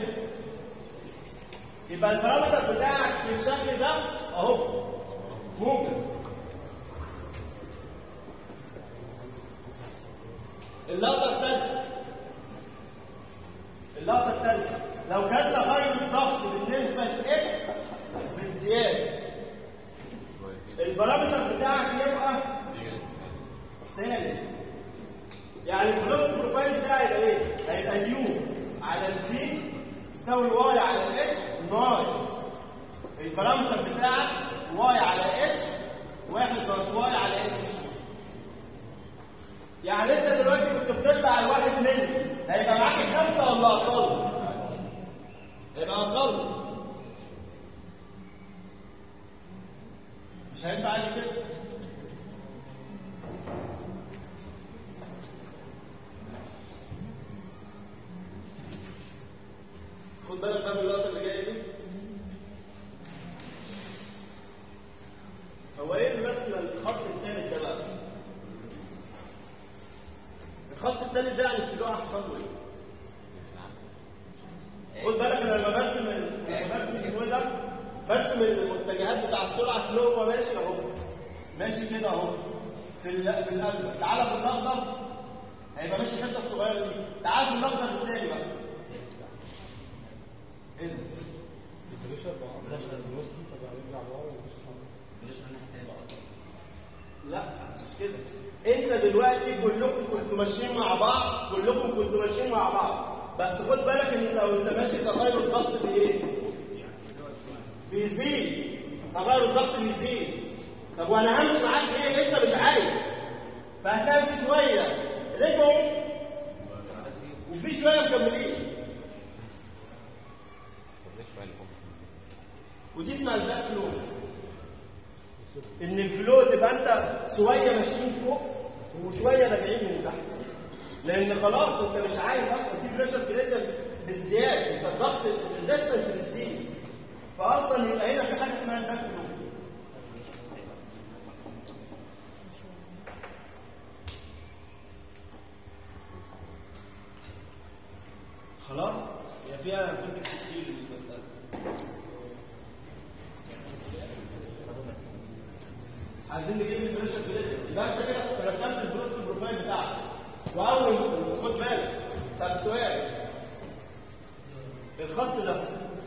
S1: يبقى البارامتر بتاعك في الشكل ده اهو موجب اللقطه الثالثه اللقطه الثالثه لو كان تغير الضغط بالنسبه لاكس بازدياد البارامتر بتاعك يبقى سالب يعني الفلوس بروفايل بتاعي يبقى ايه؟ هيبقى اليو على الفي يساوي واي على الاتش ناقص البارامتر بتاعك واي على اتش واحد ناقص واي على اتش يعني انت دلوقتي كنت بتطلع الواحد مني هيبقى معاك خمسه ولا اقل؟ هيبقى اقل مش هينفع علي كده خد بالك بقى من اللقطه اللي جايه دي هو ايه الرسمه الخط الثالث ده بقى الخط الثالث ده يعني الفلوع حصل له ايه خد بالك انا لما برسم ال- لما برسم اسمه ايه ده برسم المتجهات بتاع السرعه فلو هو ماشي اهو ماشي كده اهو في ال- في الازرق تعالى في الاخضر هيبقى ماشي الحته الصغيره دي تعالى في الاخضر الثاني بقى ايه ده؟
S2: بلاش من ناحيه تانيه بقى أكتر.
S1: لا مش كده انت دلوقتي كلكم كنتوا ماشيين مع بعض كلكم كنتوا ماشيين مع بعض بس خد بالك ان انت وانت ماشي تغير الضغط بايه؟ بيزيد تغير الضغط بيزيد طب وانا همشي معاك ليه؟ انت مش عايز فهتلاقي في شويه رجعوا وفي شويه مكملين ودي اسمها الباك فلو ان الفلو تبقى انت شويه ماشيين فوق وشويه راجعين من تحت لان خلاص انت مش عايز اصلا في بريشر جريدينت بازدياد انت الضغط الريزيستنس عايزين نجيب البريشر جريدينت يبقى انت كده رسمت البروست بروفايل بتاعك واول خد بالك طب سؤال الخط ده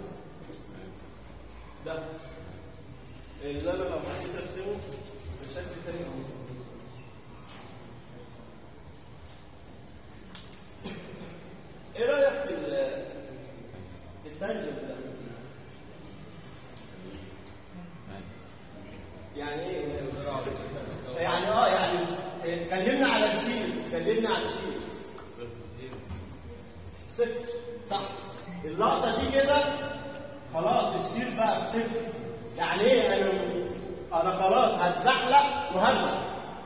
S1: ده اللي انا لو حبيت ارسمه بالشكل التاني ايه رايك في ال- في التانجنت ده؟ يعني ايه؟ يعني اه يعني س- كلمنا على الشيل كلمنا على الشيل صفر صح اللقطه دي كده خلاص الشيل بقى بصفر يعني ايه انا انا خلاص هتزحلق وهرمى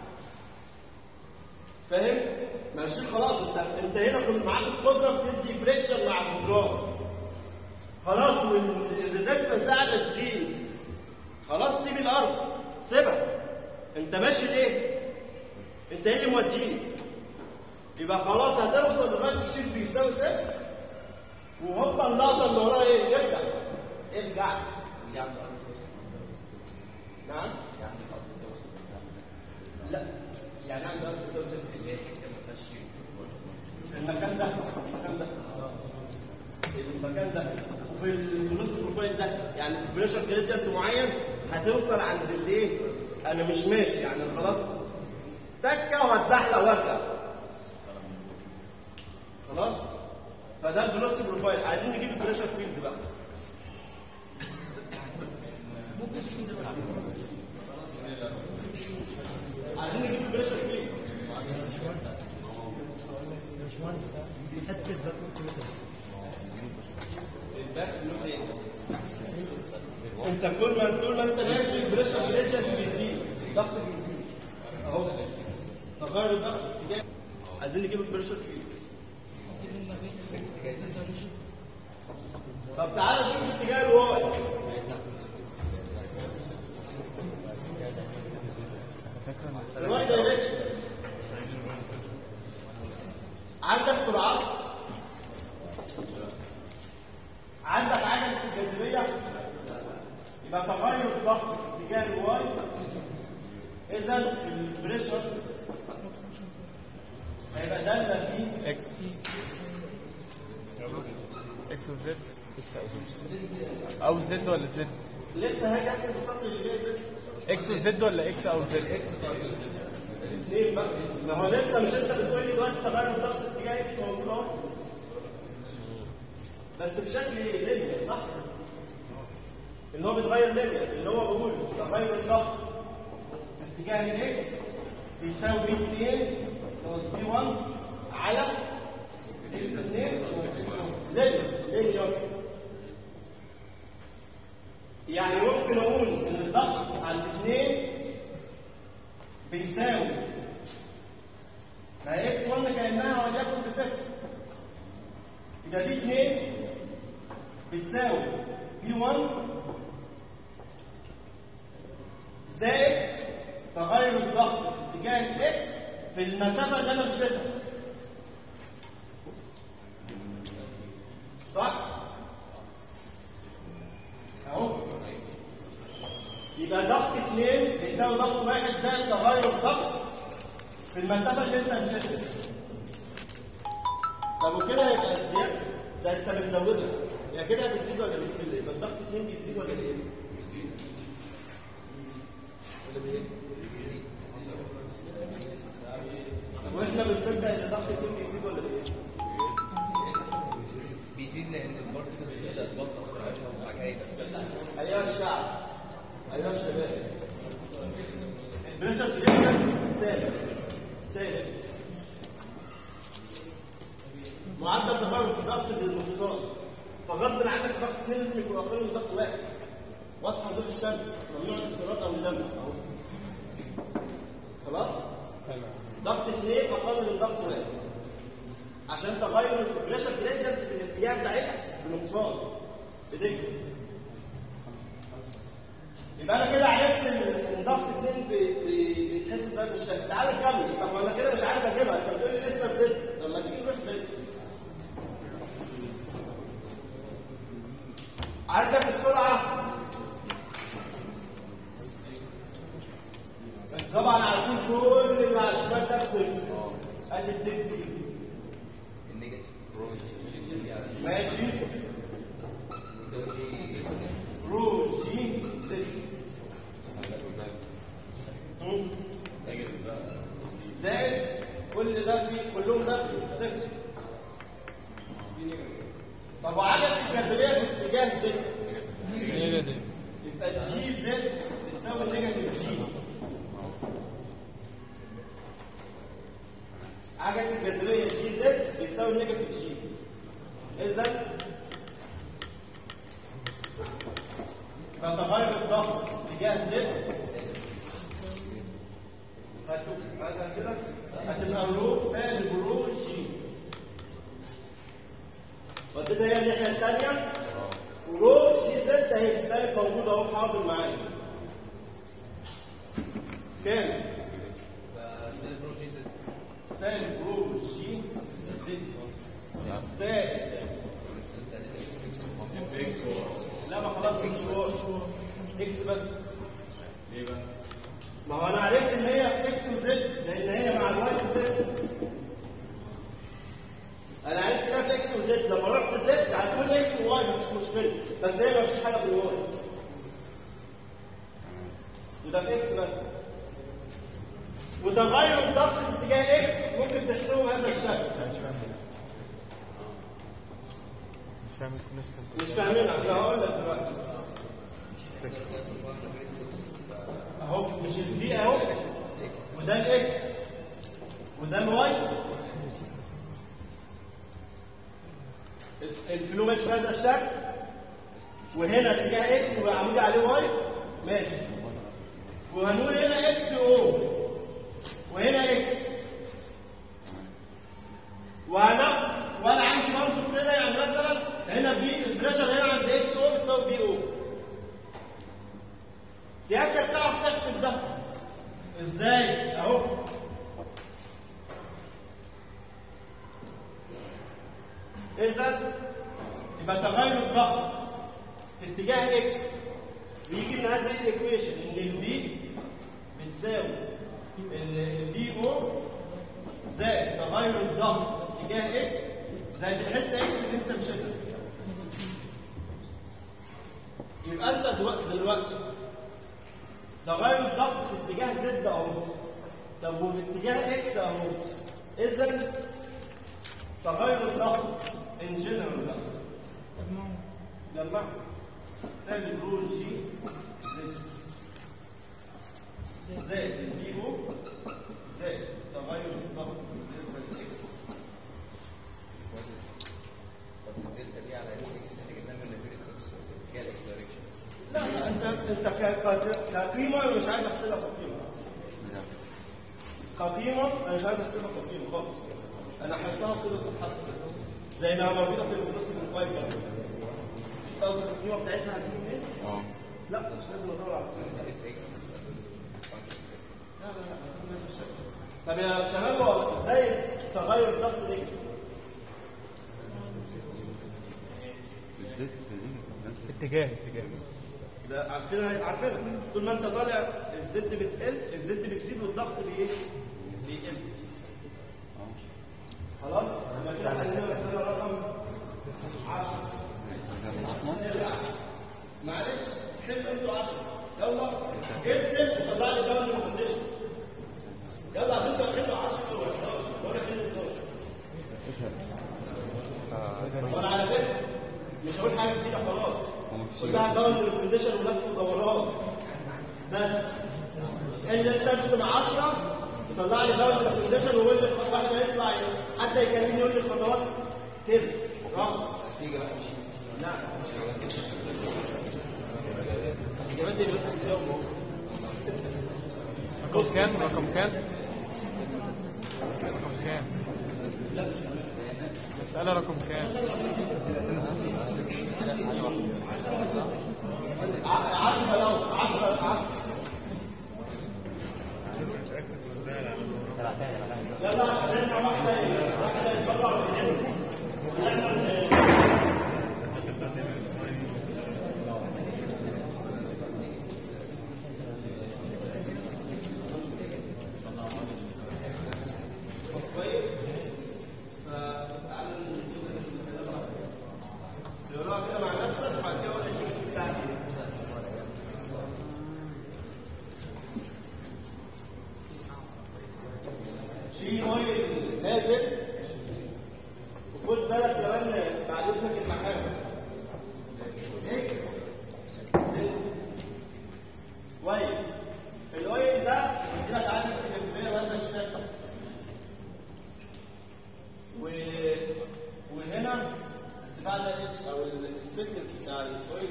S1: فاهم؟ ما الشيل خلاص انت انت هنا كنت معاك القدره بتدي فريكشن مع الجدران خلاص والريزستنس قاعده تزيد خلاص سيب الارض سيبها انت ماشي ليه؟ انت ايه اللي موديك؟ يبقى خلاص هتوصل لغايه الشيل بيساوي صفر وهوبا اللقطه اللي وراها ايه؟ ارجع ارجع
S2: اللي عنده ارض توسط
S1: نعم
S2: اللي عنده ارض توسط
S1: لا يعني عنده ارض تساوي صفر
S2: اللي هي الحته ما فيهاش شيء
S1: في المكان ده المكان ده المكان ده وفي البلوس بروفايل ده يعني في بريشر جريدينت معين هتوصل عند الايه؟ انا مش ماشي يعني خلاص تكه وهتزحلق وارجع خلاص فده البلوس بروفايل عايزين نجيب البريشر فيلد بقى عايزين نجيب البريشر فيلد الباك فلويد ايه؟ انت كل ما طول ما انت ماشي البريشر جريدينت بيزيد الضغط بيزيد اهو تغير الضغط في اتجاه عايزين نجيب البريشر فيلد طب تعالى نشوف اتجاه الواي الواي دايركشن عندك سرعات عندك عجلة الجاذبية يبقى تغير الضغط في اتجاه الواي إذا البريشر هيبقى دالة فيه
S5: اكس اكس وزد او زد ولا زد
S1: لسه هاجي اكتب السطر اللي جاي لسه
S5: اكس وزد ولا اكس او زد اكس
S1: ليه بقى؟ ما هو لسه مش انت بتقول لي دلوقتي تغير الضغط في اتجاه اكس موجود اهو بشكل بس بشكل لينير صح؟ ان هو بيتغير لينير اللي هو بقول تغير الضغط في اتجاه الاكس بيساوي بي 2 ناقص بي 1 على اكس 2 لينير لينير يعني ممكن اقول ان الضغط عند 2 بيساوي ما اكس 1 كانها وليكن بصفر يبقى بي 2 بتساوي بي 1 زائد تغير الضغط في اتجاه الاكس في المسافه اللي انا مشيتها صح؟ اهو يبقى ضغط 2 بيساوي ضغط واحد زائد تغير الضغط في المسافه اللي انت مشيتها طب وكده يبقى الزيادة ده انت بتزودها يبقى كده بتزيد ولا بتقل؟ يبقى الضغط 2 بيزيد ولا بيقل؟ ولا بيقل؟ طب واحنا بنصدق ان ضغط 2 بيزيد ولا بيقل؟
S2: بيزيد لان البارتكلز دي اللي هتبطئ سرعتها وبعد كده يبقى
S1: ايها الشعب ايها الشباب البريشر جريدينت ثابت ثابت معدل تغير في الضغط بالنقصان فغصب عنك ضغط اثنين لازم يكون اقل من ضغط واحد واضحه ضوء الشمس ممنوع الانفراد او اللمس اهو خلاص ضغط اثنين اقل من ضغط واحد عشان تغير البريشر جريدينت في الاتجاه بتاعتها بنقصان بدقه يبقى انا كده عرفت ان إن ضغط اثنين بي- بي- بيتحسب بهذا الشكل تعال نكمل طب ما انا كده مش عارف اجيبها انت بتقول لي لسه بزد طب ما تيجي نروح زد عندك السرعه طبعا عارفين كل اللي على الشمال ده بصفر ادي الديك زيرو
S2: النيجاتيف رو جي جي زد على
S1: ماشي
S2: يساوي جي
S1: رو جي زد مم. زائد كل ده في كلهم ده صفر طب وعدد الجاذبيه في اتجاه زد
S5: نيجاتيف
S1: يبقى جي زد بتساوي نيجاتيف جي عجلة الجاذبية جي زد بيساوي نيجاتيف جي إذا تتغير الضغط في اتجاه زد هتبقى هذا كده هتبقى رو سالب رو جي وديتها هي الناحية التانية ورو جي زد اهي السالب موجود اهو حاضر معايا كام؟
S2: فسالب رو جي زد
S1: سالب رو جي زد زائد لا ما خلاص اكس هو اكس بس ليه بقى؟ ما هو انا عرفت ان هي اكس وزد لان هي مع الواي بصفر انا عرفت انها في اكس وزد لما رحت زد هتقول اكس وواي مفيش مشكله بس هي مفيش حاجه في الواي يبقى في اكس بس وتغير الضغط في اتجاه اكس ممكن تحسبه بهذا الشكل
S5: مش فاهم الكونستنت
S1: مش فاهمينها انا هقول لك دلوقتي اهو مش الفي اهو وده الاكس وده الواي الس- الفلو ماشي بهذا الشكل وهنا اتجاه اكس وعمودي عليه واي ماشي وهنقول هنا اكس او وهنا اكس وانا وانا عندي برضه كده يعني مثلا هنا بي البريشر هنا عند اكس او بيساوي بي او سيادتك تعرف تحسب ده ازاي اهو اذا يبقى تغير الضغط في اتجاه اكس بيجي من هذه الايكويشن ان البي بتساوي البي او زائد تغير الضغط في اتجاه اكس زائد الحته اكس اللي انت مشيتها يبقى انت دلوقتي دلوقتي تغير الضغط في اتجاه زد اهو طب وفي اتجاه اكس اهو اذا تغير الضغط ان جنرال بقى لما سالب رو جي زد زائد البي او زائد تغير الضغط بالنسبه لاكس
S2: طب الدلتا دي على اكس اكس اللي جبناها من الفيرست هي الاكس دايركشن
S1: لا لا انت انت ك- ك- كقيمه انا مش عايز احسبها كقيمه كقيمه انا مش عايز احسبها كقيمه خالص انا حطيتها كده تتحط كده زي ما موجوده في الفلوسكوب فايبر مش قصدك القيمه بتاعتها هتيجي منين؟
S4: اه
S1: لا مش لازم ادور على القيمه
S2: اف اكس
S1: لا لا لا هتيجي بهذا الشكل طب يا شباب هو ازاي تغير الضغط نيجاتيف؟
S4: بالذات
S5: اتجاه اتجاه
S1: لا عارفينها عارفينها طول ما انت طالع الزد بتقل الزد بتزيد والضغط بي بيقل خلاص يبقى كده حلينا مسألة رقم 10 معلش حلو انتوا 10 يلا ارسم وطلع لي باوند كونديشن يلا عشان تحلوا 10 و 11 وانا حلو 12 وانا على فكره مش هقول حاجه جديده خلاص كلها باوند كونديشن ولف ودوران بس ان انت ترسم 10 وطلع لي باوند كونديشن وقول لي خطوه واحده يطلع حتى يكلمني يقول لي الخطوات كده راس
S2: تيجي بقى مش
S1: نعم اجابتي اليوم
S5: رقم كام رقم كام رقم كام مسألة رقم كام
S1: 10 لو 10 10 لا لا عشان احنا واحده واحده يطلع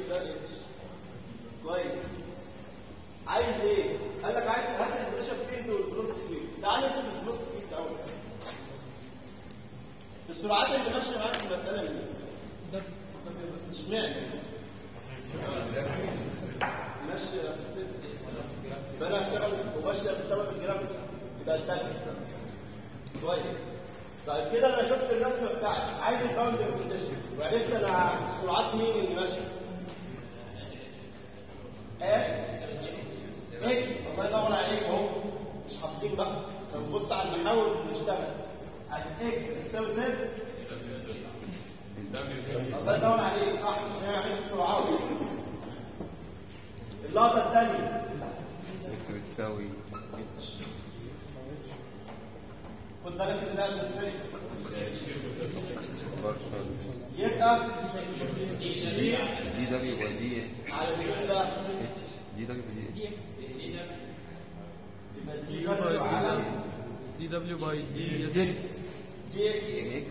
S1: ده اتش كويس عايز ايه؟ قال لك عايز هات البريشر فيلد والفلوست فيلد تعال نمسك الفلوست فيلد اول السرعات اللي ماشيه معاك في المساله دي اشمعنى؟ ماشيه في الست يبقى انا هشتغل وماشيه بسبب الجرافيتي يبقى التلج كويس طيب كده انا شفت الرسمه بتاعتي عايز الباوندر كونديشن وعرفت انا سرعات مين اللي ماشيه ات اكس الله ينور عليك اهو مش حافظين بقى طب بص على المحاور اللي بنشتغل اكس بتساوي صفر الله ينور عليك صح عشان عرفت سرعات اللقطه الثانيه
S4: اكس بتساوي اتش
S1: خد بالك ان ده اتموسفيريك
S4: بارشل
S1: يبقى يشيل
S4: دي دبليو باي دي
S1: على مين بقى؟
S4: اس دي دبليو باي دي اكس
S1: يبقى دي دبليو على
S5: دي دبليو باي دي زد
S1: دي اكس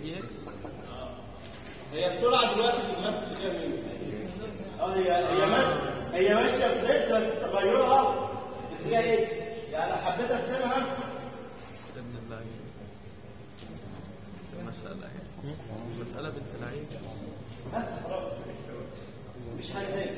S1: هي السرعه دلوقتي بتتغير في اتجاه مين؟ اه هي هي ما هي ماشيه بزد بس تغيرها في اتجاه اكس يعني لو حبيت ارسمها
S5: ابن اللعيب المسألة يعني المسألة بنت اللعيب
S1: بس خلاص مفيش حاجه تاني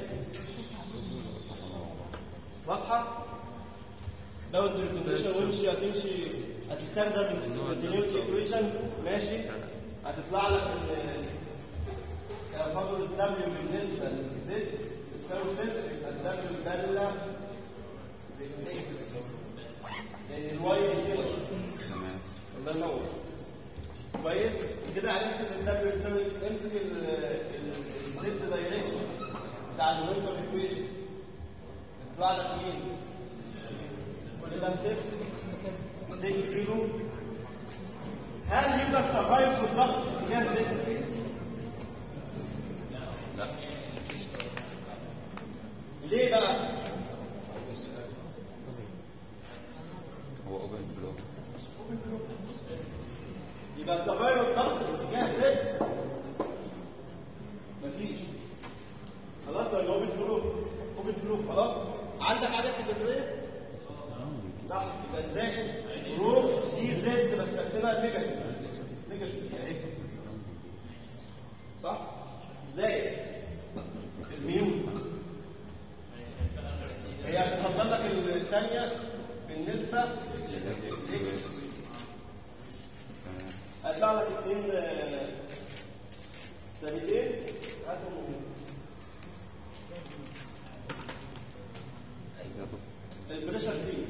S1: واضحه؟ لو الديركونديشن ويمشي هتمشي هتستخدم الكونتينيوتي ايكويشن ماشي هتطلع لك ان تفاضل الدبليو بالنسبه للزد بتساوي صفر يبقى الدبليو داله بالاكس لان الواي انفينيتي
S4: تمام
S1: الله ينور كويس كده عرفت ان الدبليو بتساوي اكس امسك الزد دايركشن بتاع المومنتم ايكويشن يطلع لك مين؟ كل ده بصفر اكس زيرو هل يوجد تغير في الضغط في اتجاه زد؟
S4: لا
S1: ليه بقى؟
S4: هو اوبن فلو
S1: يبقى تغير الضغط في اتجاه زد مفيش خلاص لان اوبن فلو اوبن فلو خلاص عندك عدد الجذريه صح يبقى زائد رو جي زد بس اكتبها نيجاتيف نيجاتيف اهي صح زائد الميو هي هتفضل لك الثانيه بالنسبه لإكس. هيطلع لك اتنين آه، ثانيتين هاتهم من
S4: يا بص
S1: هنا. البريشر فيه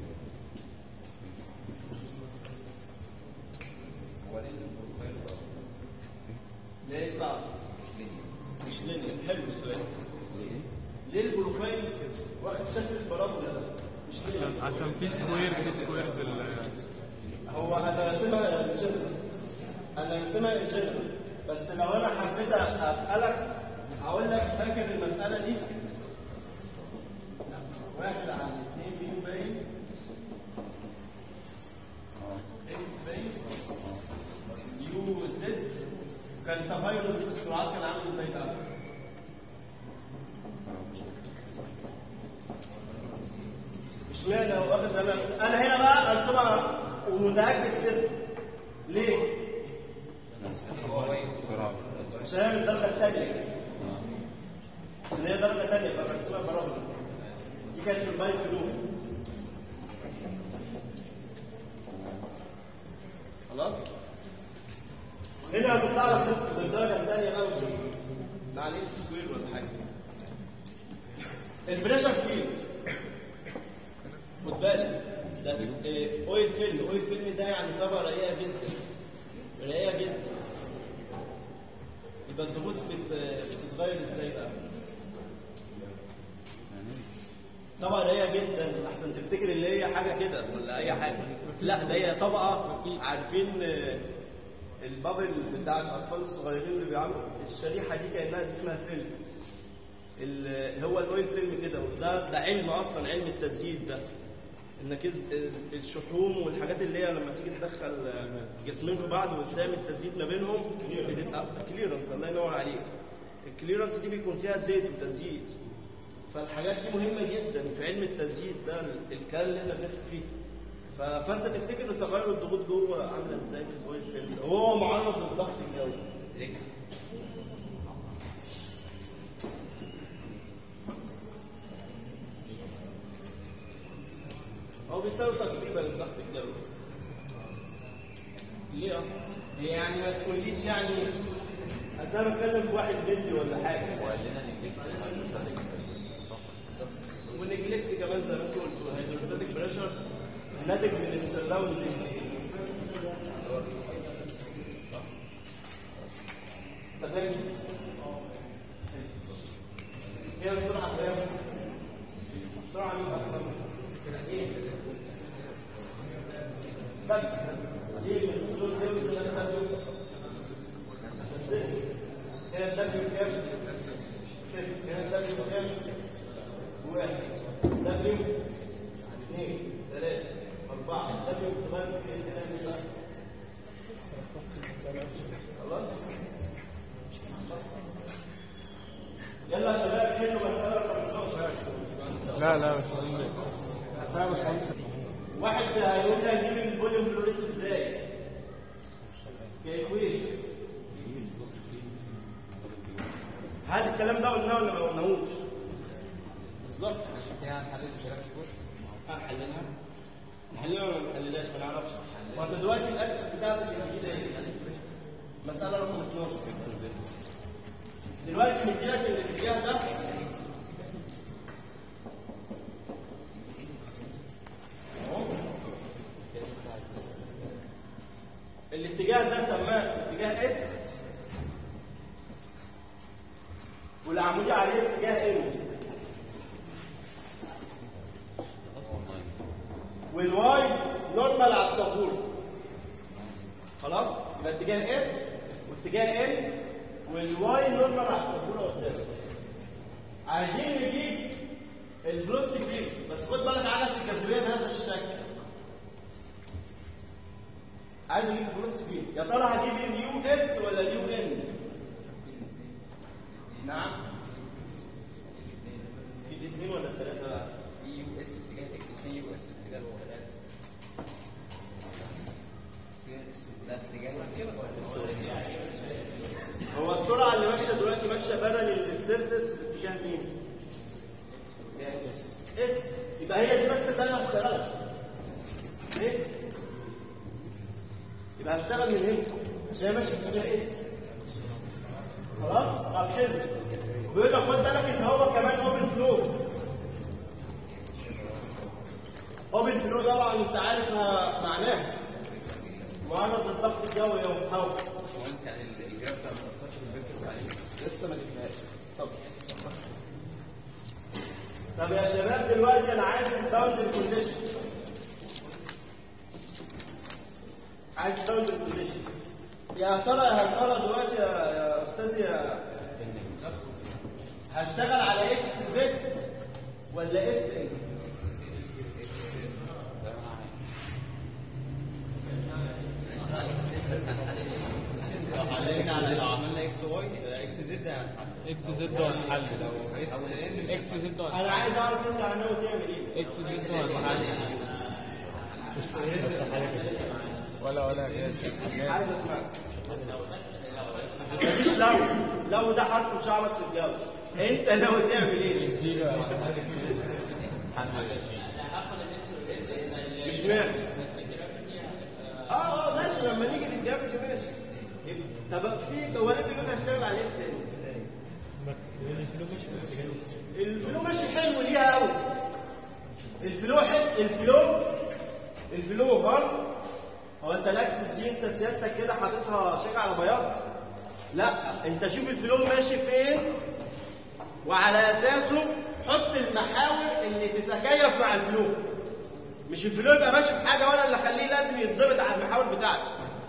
S1: ليه يطلع مش لينير حلو السؤال ليه البروفايل واخد شكل البرابولا ده مش لينير
S5: عشان في سكوير في سكوير في ال
S1: هو انا راسمها جنرال انا راسمها جنرال بس لو انا حبيت اسالك هقول لك فاكر المساله دي واحد على اثنين بيو باين اكس باين يو زد كان تغير السرعات كان عامل ازاي بقى؟ اشمعنى هو واخد انا انا هنا بقى ارسمها ومتاكد كده ليه؟
S4: بسرعة
S1: عشان هي من الدرجه الثانيه ان هي درجه ثانيه فبرسمها برامج دي كانت في الباي فلو خلاص هنا هتطلع لك من الدرجه الثانيه بقى وتشوف مع الاكس سكوير ولا حاجه البريشر فيلد خد بالك ده في إيه، اويل فيلم اويل فيلم ده يعني طبقه رقيقه جدا رقيقه جدا يبقى الضغوط بت- بتتغير ازاي بقى؟ طبقه رقيقه جدا احسن تفتكر اللي هي حاجه كده ولا اي حاجه لا ده هي طبقه عارفين آه، البابل بتاع الاطفال الصغيرين اللي بيعملوا الشريحه دي كانها دي اسمها فيلم ال- هو الاويل فيلم كده وده ده علم اصلا علم التزييت ده انك إز- ال- الشحوم والحاجات اللي هي لما تيجي تدخل جسمين في بعض وتعمل تزييت ما بينهم بتبقى كليرنس الله ينور عليك الكليرنس دي بيكون فيها زيت وتزييت فالحاجات دي مهمه جدا في علم التزييت ده ال- الكلام اللي احنا بنحكي فيه ف- فانت تفتكر ان تغير الضغوط جوه عامله ازاي في الاويل فيلم هو معرض للضغط الجوي
S2: تريك
S1: هو بيساوي تقريبا الضغط الجوي ليه اصلا؟ هي يعني ما تقوليش يعني اصل انا بتكلم في واحد متر ولا حاجه
S2: وقال لنا نجلكت
S1: ونجلكت كمان زي ما انتوا قلتوا هيدروستاتيك بريشر ناتج من السراوندنج تمام هي السرعه كام؟ السرعه مين اصلا؟ ايه؟ طيب ايه الحدود دي ولا الدبليو؟ هنا الدبليو كام؟ صفر هنا الدبليو كام؟ واحد دبليو اثنين ثلاثة أربعة دبليو بتغير في الكلام ده خلاص؟ يلا يا شباب حلوا مسألة رقم 11
S5: لا لا مش مهم
S1: لا مش واحد هيقول لي هجيب الفوليوم فلوريت ازاي؟ كايكويشن هل الكلام ده قلناه ولا ما قلناهوش؟ بالظبط
S2: يعني حلل الكلام كله
S1: هنحللها نحللها ولا ما نحللهاش ما نعرفش ما انت دلوقتي الاكسس بتاعتك الجديده ايه؟ مساله رقم 12 دلوقتي مديلك الاتجاه ده أهو. الاتجاه ده سماه اتجاه اس والعمودي عليه اتجاه ام والواي نورمال على السبورة خلاص يبقى اتجاه اس واتجاه ال والواي نورمال على السبورة قدام عايزين نجيب الفلوستي فيلد بس خد بالك عدد الجاذبيه بهذا الشكل عايز اجيب الفلوستي فيلد يا ترى هجيب اليو اس ولا اليو ان نعم في الاثنين ولا الثلاثه بقى
S2: في يو اس اتجاه اكس وفي يو اس اتجاه الثلاثة لا اتجاه كده
S1: هو السرعة اللي ماشية دلوقتي ماشية بارلل للسيرفس في اتجاه مين؟ اس يبقى هي دي بس اللي انا هشتغلها ليه؟ يبقى هشتغل من هنا عشان هي ماشية في اتجاه اس خلاص؟ طب حلو بيقول لك خد بالك ان هو كمان اوبن فلو اوبن فلو طبعا انت عارف معناه معرض للضغط الجوي يوم هوا
S2: باشمهندس يعني الجراف ده ما اثرش في الفكر وبعدين
S1: لسه ما جبناش الصبر طب يا شباب دلوقتي انا عايز الباوندري كونديشن عايز الباوندري كونديشن يا ترى يا ترى دلوقتي يا, يا استاذ يا هشتغل على اكس زد ولا اس ان
S2: بس هنحلل لو حللنا على لو عملنا اكس واي اكس زد هنحلل
S5: اكس زد وهنحل اكس زد وهنحل
S1: انا عايز اعرف انت ناوي تعمل ايه
S5: اكس زد وهنحل ولا ولا كده
S1: عايز اسمعك مفيش لو لو ده حرف مشعبط في الجو انت ناوي تعمل ايه
S5: زيرو
S1: مش معنى اه اه ماشي لما نيجي للجرافيتي ماشي يبقى- طب في هو انا بيقول هشتغل عليه ازاي؟ الفلو ماشي حلو ليها قوي الفلو حلو الفلو الفلو ها هو انت الاكسس دي انت سيادتك كده حاططها شيك على بياض لا انت شوف الفلو ماشي فين وعلى اساسه حط المحاور اللي تتكيف مع الفلو مش الفلو يبقى ماشي في حاجه وانا اللي اخليه لازم يتظبط على المحاور بتاعتي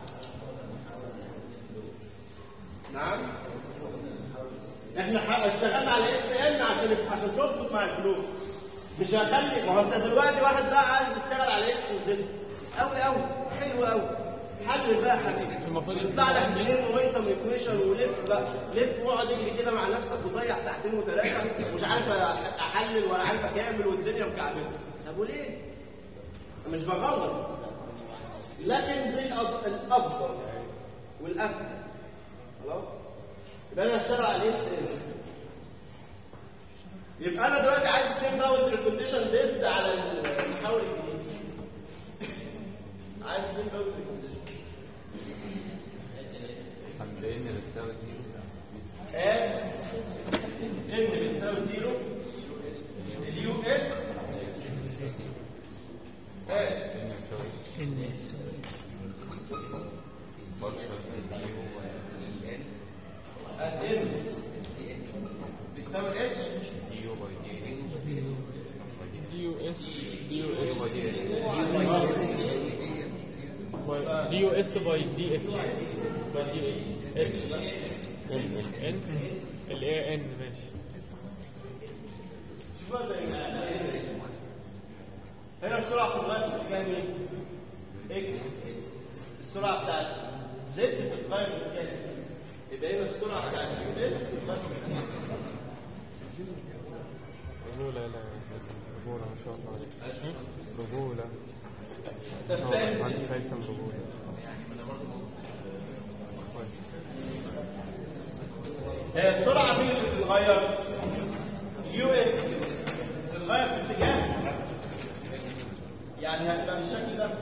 S1: نعم احنا ح- اشتغلنا على اس ان عشان عشان تظبط مع الفلو مش هخلي ما هو انت دلوقتي واحد بقى عايز يشتغل على اكس وزد قوي قوي حلو قوي حل بقى يا حبيبي
S5: المفروض
S1: يطلع لك منين مومنتم ايكويشن ولف بقى لف واقعد اجري كده مع نفسك وضيع ساعتين وثلاثه مش عارف احلل ولا عارف اكمل والدنيا مكعبله طب وليه؟ مش بغلط لكن دي الأف- الافضل والاسهل خلاص يبقى انا هشتغل عليه السن يبقى انا دلوقتي عايز اتنين باوند ريكونديشن بيزد على المحاور الجديد عايز اتنين باوند ريكونديشن
S4: هتلاقي ان بتساوي زيرو
S1: ات ان بيساوي زيرو اليو اس ات
S4: ان بتساوي برضه بس دي هو ان
S1: ان بيساوي اتش
S4: دي يو باي دي ان
S5: دي يو اس دي يو
S4: دي
S5: اس
S4: يو باي دي ان
S5: دي يو اس باي دي اتش باي دي اتش ان ال اي ان ماشي
S1: شوفها زي هنا السرعه بتتغير في اتجاه مين؟ اكس السرعه بتاعت زد بتتغير في اتجاه اكس يبقى هنا السرعه بتاعت يو اس بتتغير في اتجاه
S5: رجولة لا رجولة ما شاء الله عليك رجولة
S1: انت
S5: هو
S1: فاهم
S5: باشمهندس هيثم رجولة كويس
S1: هي السرعه مين اللي بتتغير؟ اليو اس بتتغير في اتجاه يعني هتبقى بالشكل ده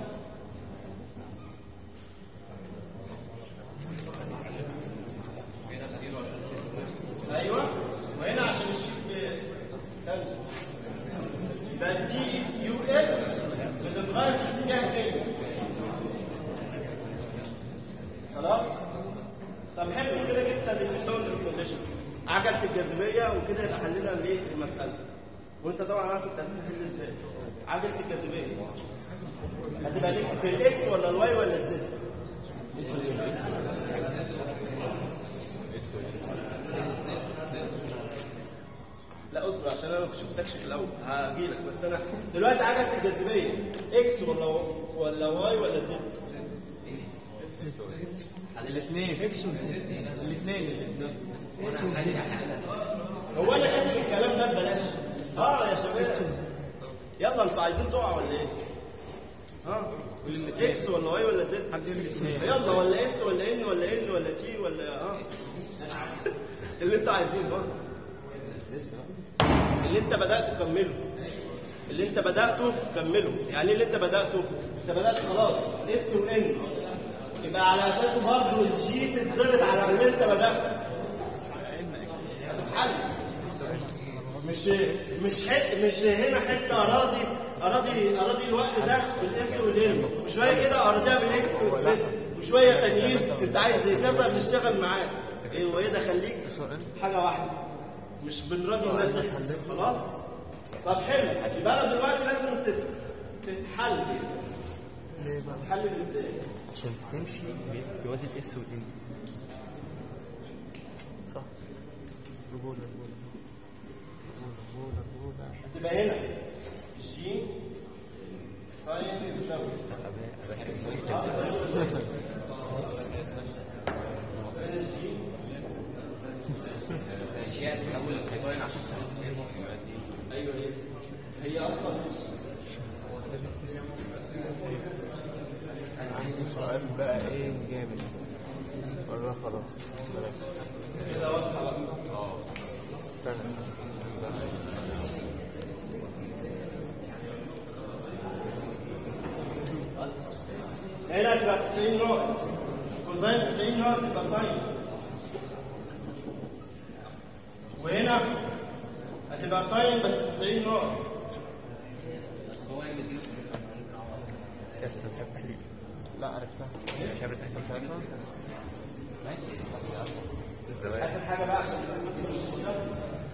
S1: ايوه وهنا عشان الشيك تلج يبقى دي يو اس بتتغير في اتجاه كده خلاص طب حلو كده جبت الاندبندنت كونديشن عجله الجاذبيه وكده يبقى حلينا الايه المساله وانت طبعا عارف انت هتحل ازاي عجله الجاذبيه هتبقى ليك في الاكس ولا الواي ولا الزد لا اصبر عشان انا ما شفتكش في الاول هجيلك بس انا دلوقتي عجله الجاذبيه اكس ولا ولا واي ولا زد
S3: الاثنين اكس الاثنين
S1: هو انا كاتب الكلام ده ببلاش اه يا شباب يلا انتوا عايزين تقعوا ولا ايه؟ ها اكس ولا واي ولا زد؟
S3: حد يقول لي اثنين
S1: يلا ولا اس ولا ان ولا ال ولا تي ولا اه اللي انت عايزينه بقى اللي انت بدات كمله اللي انت بداته كمله يعني ايه اللي انت بداته انت بدات خلاص اس وان يبقى على اساسه برضه الجي تتظبط على اللي انت بداته هتتحل مش مش حق مش هنا حس اراضي اراضي اراضي الوقت ده بالاس والام وشويه كده اراضيها بالاكس والزد وشويه تانيين انت عايز كذا نشتغل معاك ايه وايه ده خليك حاجه واحده مش بنراضي الناس خلاص طب حلو يبقى انا دلوقتي لازم تت- تتحل تتحلل ازاي
S5: عشان تمشي بيوازي الاس والان صح رجولة رجولة رجولة رجولة
S1: هتبقى هنا جي ساين الزاويه جي
S2: الاشياء تتحول لكوزاين عشان تاخد
S1: ايوه هي هي اصلا نص
S5: عندي سؤال بقى ايه جامد مرة خلاص بلاش
S1: كده واضحه بقى
S5: استنى
S1: هنا هتبقى 90 ناقص كوزين 90 ناقص تبقى ساين وهنا هتبقى ساين بس 90 ناقص
S5: يا اسطى بتحب تحليل لا عرفتها بتحب تحليل الزوايا
S1: اخر حاجه بقى عشان تبقى مثلا الشاشات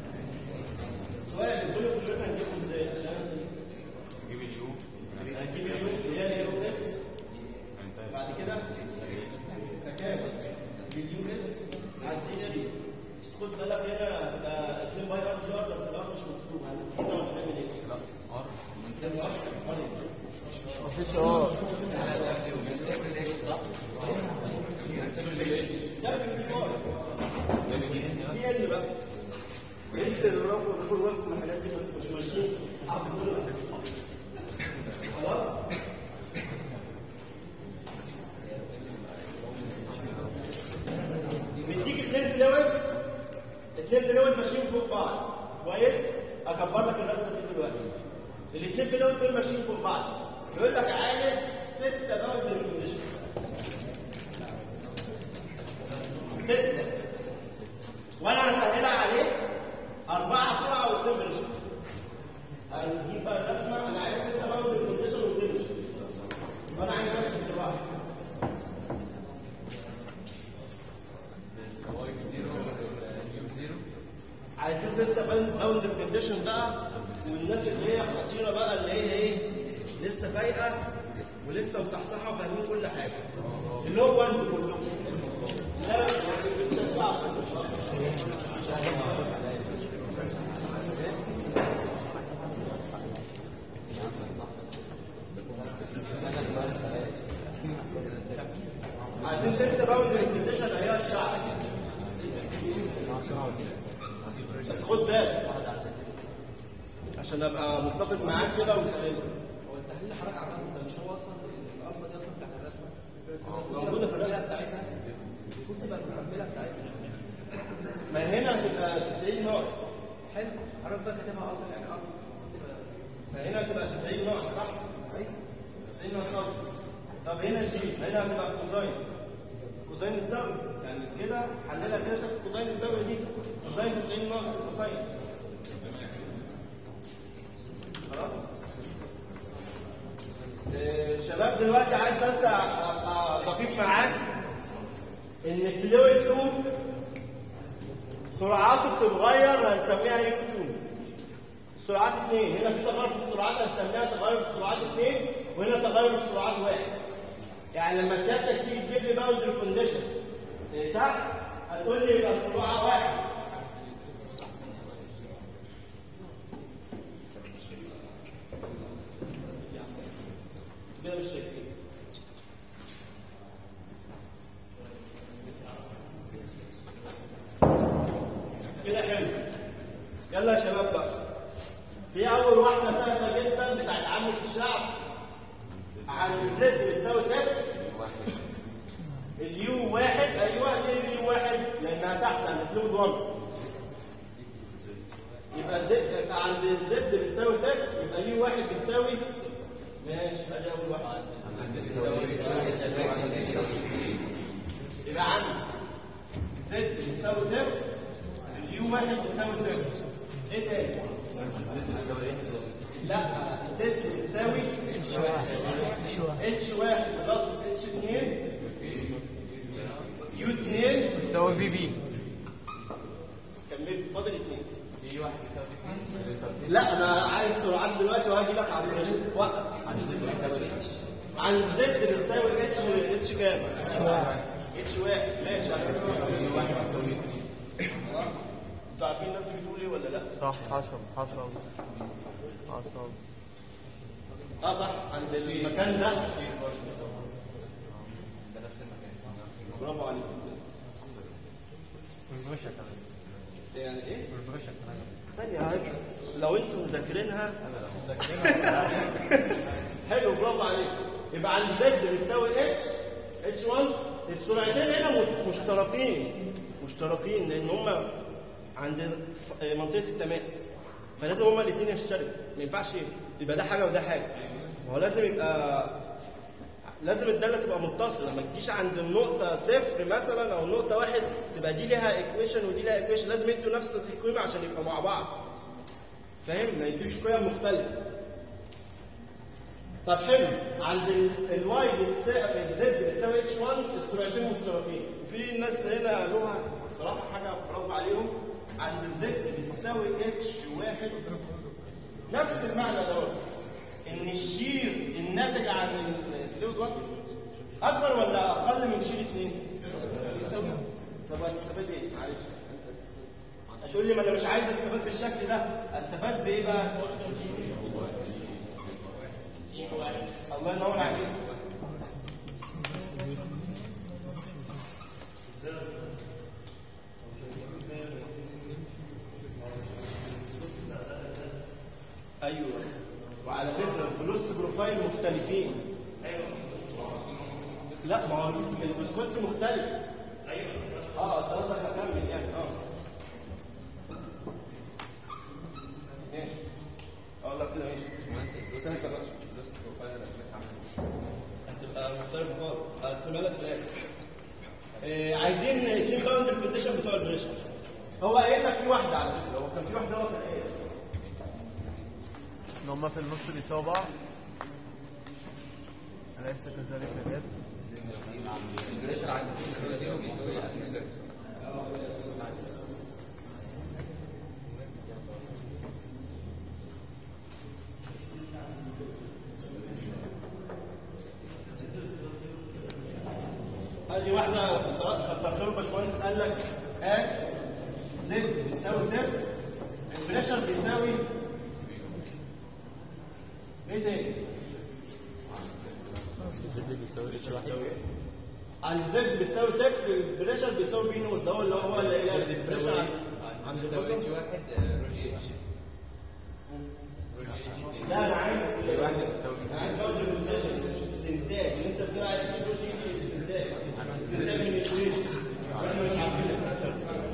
S1: سؤال الدول في الريتم هنجيبه ازاي عشان انا نسيت
S4: جيب اليو
S1: هتجيب اليو اللي هي اليو اس بعد كده تكامل باليو اس هتدي اريا بس خد بالك هنا ده 2 باي ار جي ار بس الار مش مكتوب هنفيد ولا هنعمل ايه؟ لا ار منسيب ار
S5: مفيش اه
S1: اكبر لك الرسمه دي دلوقتي الاثنين في دول دول ماشيين فوق بعض يقول لك عايز ستة باوندري كونديشن ستة وانا هسهلها عليك أربعة سرعة واثنين بريشن هنجيب بقى الرسمة أنا عايز ستة باوندري كونديشن واثنين بريشن وأنا عايز أمشي استراحة عايزين ستة باوندري كونديشن بقى والناس اللي هي خطيرة بقى اللي هي إيه لسه فايقة ولسه مصحصحة وفاهمين كل حاجة اللي هو أنتوا كلكم لا يعني بتشجعوا مش أكتر. عايزين ستة باوندري كونديشن ايها الشعب بس خد بالك عشان ابقى متفق معاك كده ومش
S6: هو التحليل اللي حضرتك عملته ده مش هو اصلا الالفا دي اصلا بتاعت الرسمه
S1: موجوده في الرسم
S6: بتاعتها المفروض تبقى المكمله بتاعتها
S1: ما هنا هتبقى 90 ناقص
S6: حلو حضرتك بقى كاتبها الفا يعني الفا المفروض تبقى
S1: ما هنا هتبقى 90 ناقص صح؟
S6: ايوه
S1: 90 ناقص ناقص. طب هنا جي هنا هتبقى كوزين كوزين الزاوية يعني كده حللها كده تاخد كوزين الزاوية دي كوزين 90 ناقص كوسين خلاص آه، شباب دلوقتي عايز بس ابقى دقيق معاك ان فلويد لوب سرعاته بتتغير هنسميها يو 2 السرعات اثنين هنا في تغير في السرعات هنسميها تغير في السرعات اثنين وهنا تغير في السرعات واحد يعني لما سيادتك تيجي تجيب لي باوندري كونديشن تحت هتقول لي يبقى السرعه واحد كده مش شايفين كده حلو يلا يا شباب بقى في اول واحده سهله جدا بتاعت عامه الشعب عن زد بتساوي صفر اليو واحد ايوه ليه اليو واحد لانها تحت عند فلويد 1 يبقى زد يبقى عند زد بتساوي صفر يبقى يو واحد بتساوي ماشي ادي اول واحد يبقى عندي زد بتساوي صفر اليو واحد بتساوي صفر ايه تاني؟ لا زد بتساوي اتش واحد بلس اتش اتنين يو اتنين
S3: هو في بي
S1: كملت فاضل اتنين لا انا عايز سرعات دلوقتي وهاجي لك على زد وقف عن زد بتساوي اتش اتش كام؟ اتش واحد ماشي انتوا عارفين الناس دي بتقول ايه ولا لا؟
S3: صح حصل حصل حصل
S1: اه صح عند المكان ده برافو عليك
S3: بالبرشة كمان
S1: يعني ايه؟
S3: بالبرشة كمان
S1: ثانية هاجي لو انتوا مذاكرينها حلو برافو عليك يبقى عند زد بتساوي اتش اتش 1 السرعتين هنا م- مشتركين مشتركين لان هما عند ف- منطقة التماس فلازم هما الاثنين يشتركوا ما ينفعش يبقى ده حاجة وده حاجة ما هو لازم يبقى لازم الداله تبقى متصله ما تجيش عند النقطه صفر مثلا او نقطه واحد تبقى دي ليها ايكويشن ودي ليها ايكويشن لازم يدوا نفس القيمه عشان يبقوا مع بعض فاهم ما يدوش قيم مختلفه طب حلو عند الواي الزد بتساوي اتش 1 السرعتين مشتركين وفي ناس هنا قالوها بصراحه حاجه برافو عليهم عند الزد بتساوي اتش واحد نفس المعنى دوت ان الشير الناتج عن الفلويد 1 اكبر ولا اقل من شير 2 يساوي طب هتستفاد ايه معلش انت هتستفاد هتقول لي ما انا مش عايز استفاد بالشكل ده استفاد بايه بقى الله ينور عليك ايوه وعلى فكره البلوست بروفايل مختلفين لا ما هو البسكوست مختلف ايوه اه انت قصدك هكمل يعني اه ماشي بس انا كمان
S2: لوست بروفايل اسمك عامل
S1: هتبقى مختلف خالص هقسمها لك في الاخر آه، عايزين اتنين باوندر كونديشن بتوع البريشر هو قايل لك في واحده على فكره هو كان في واحده هو كان قايل
S3: ان هم في النص بيساووا بعض أليس كذلك يا جد؟
S2: البريشر عند بيساوي زيرو بيساوي اتموسفير
S1: ادي واحده بصراحه كتر خيره باشمهندس قال لك ات زد بتساوي صفر البريشر بيساوي ايه تاني؟ عند زد بتساوي صفر البريشر بيساوي بي نوت ده هو اللي هو اللي هي البريشر عند- عند
S2: بيساوي اتش
S1: الكتب.
S2: واحد آه، روجي اتش
S1: لا انا عايز واحده بتساوي انا عايز اوردر السيشن مش استنتاج اللي انت بتقول عليه مش لوجيك استنتاج استنتاج من الايكويشن احنا مش عارفين البريشر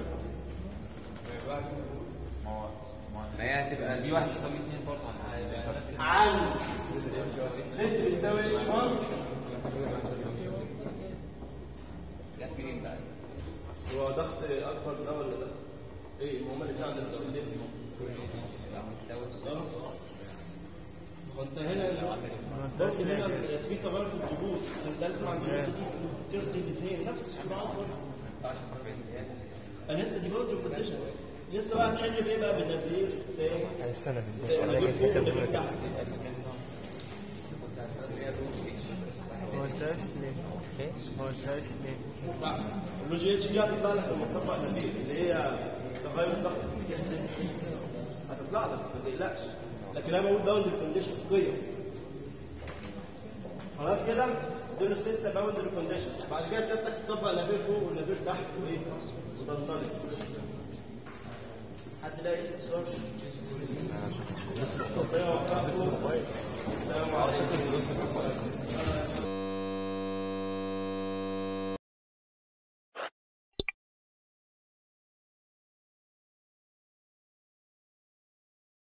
S2: ما هي هتبقى
S4: دي واحد تساوي اثنين برضه عن
S1: عن زد بتساوي اتش 1
S2: جت منين بقى؟
S1: هو ضغط اكبر ده ولا ده؟ ايه ما هم اللي بتاع ده
S2: بتساوي
S1: وانت هنا برضه هنا في تغير في الضغوط انت لازم عند النقطه دي ترتب الاثنين نفس السرعات برضه انا لسه دي برضه كونديشن لسه بقى هتحل بايه بقى بالنافير تاني
S3: استنى
S1: نافير فوق ونافير تحت
S3: ما قلتهاش ليه؟ ما قلتهاش ليه؟
S1: صح اللوجي اتش دي هتطلع لك لما تطبق نافير اللي هي تغير الضغط في اتجاه الزد هتطلع لك ما تقلقش لكن انا بقول باوند كونديشن قيم خلاص كده دول الستة باوندري كونديشن بعد كده سيادتك تطبق نافير فوق والنافير تحت وايه وتنطلق حد لاقي استفسار ربنا يوفقكم السلام عليكم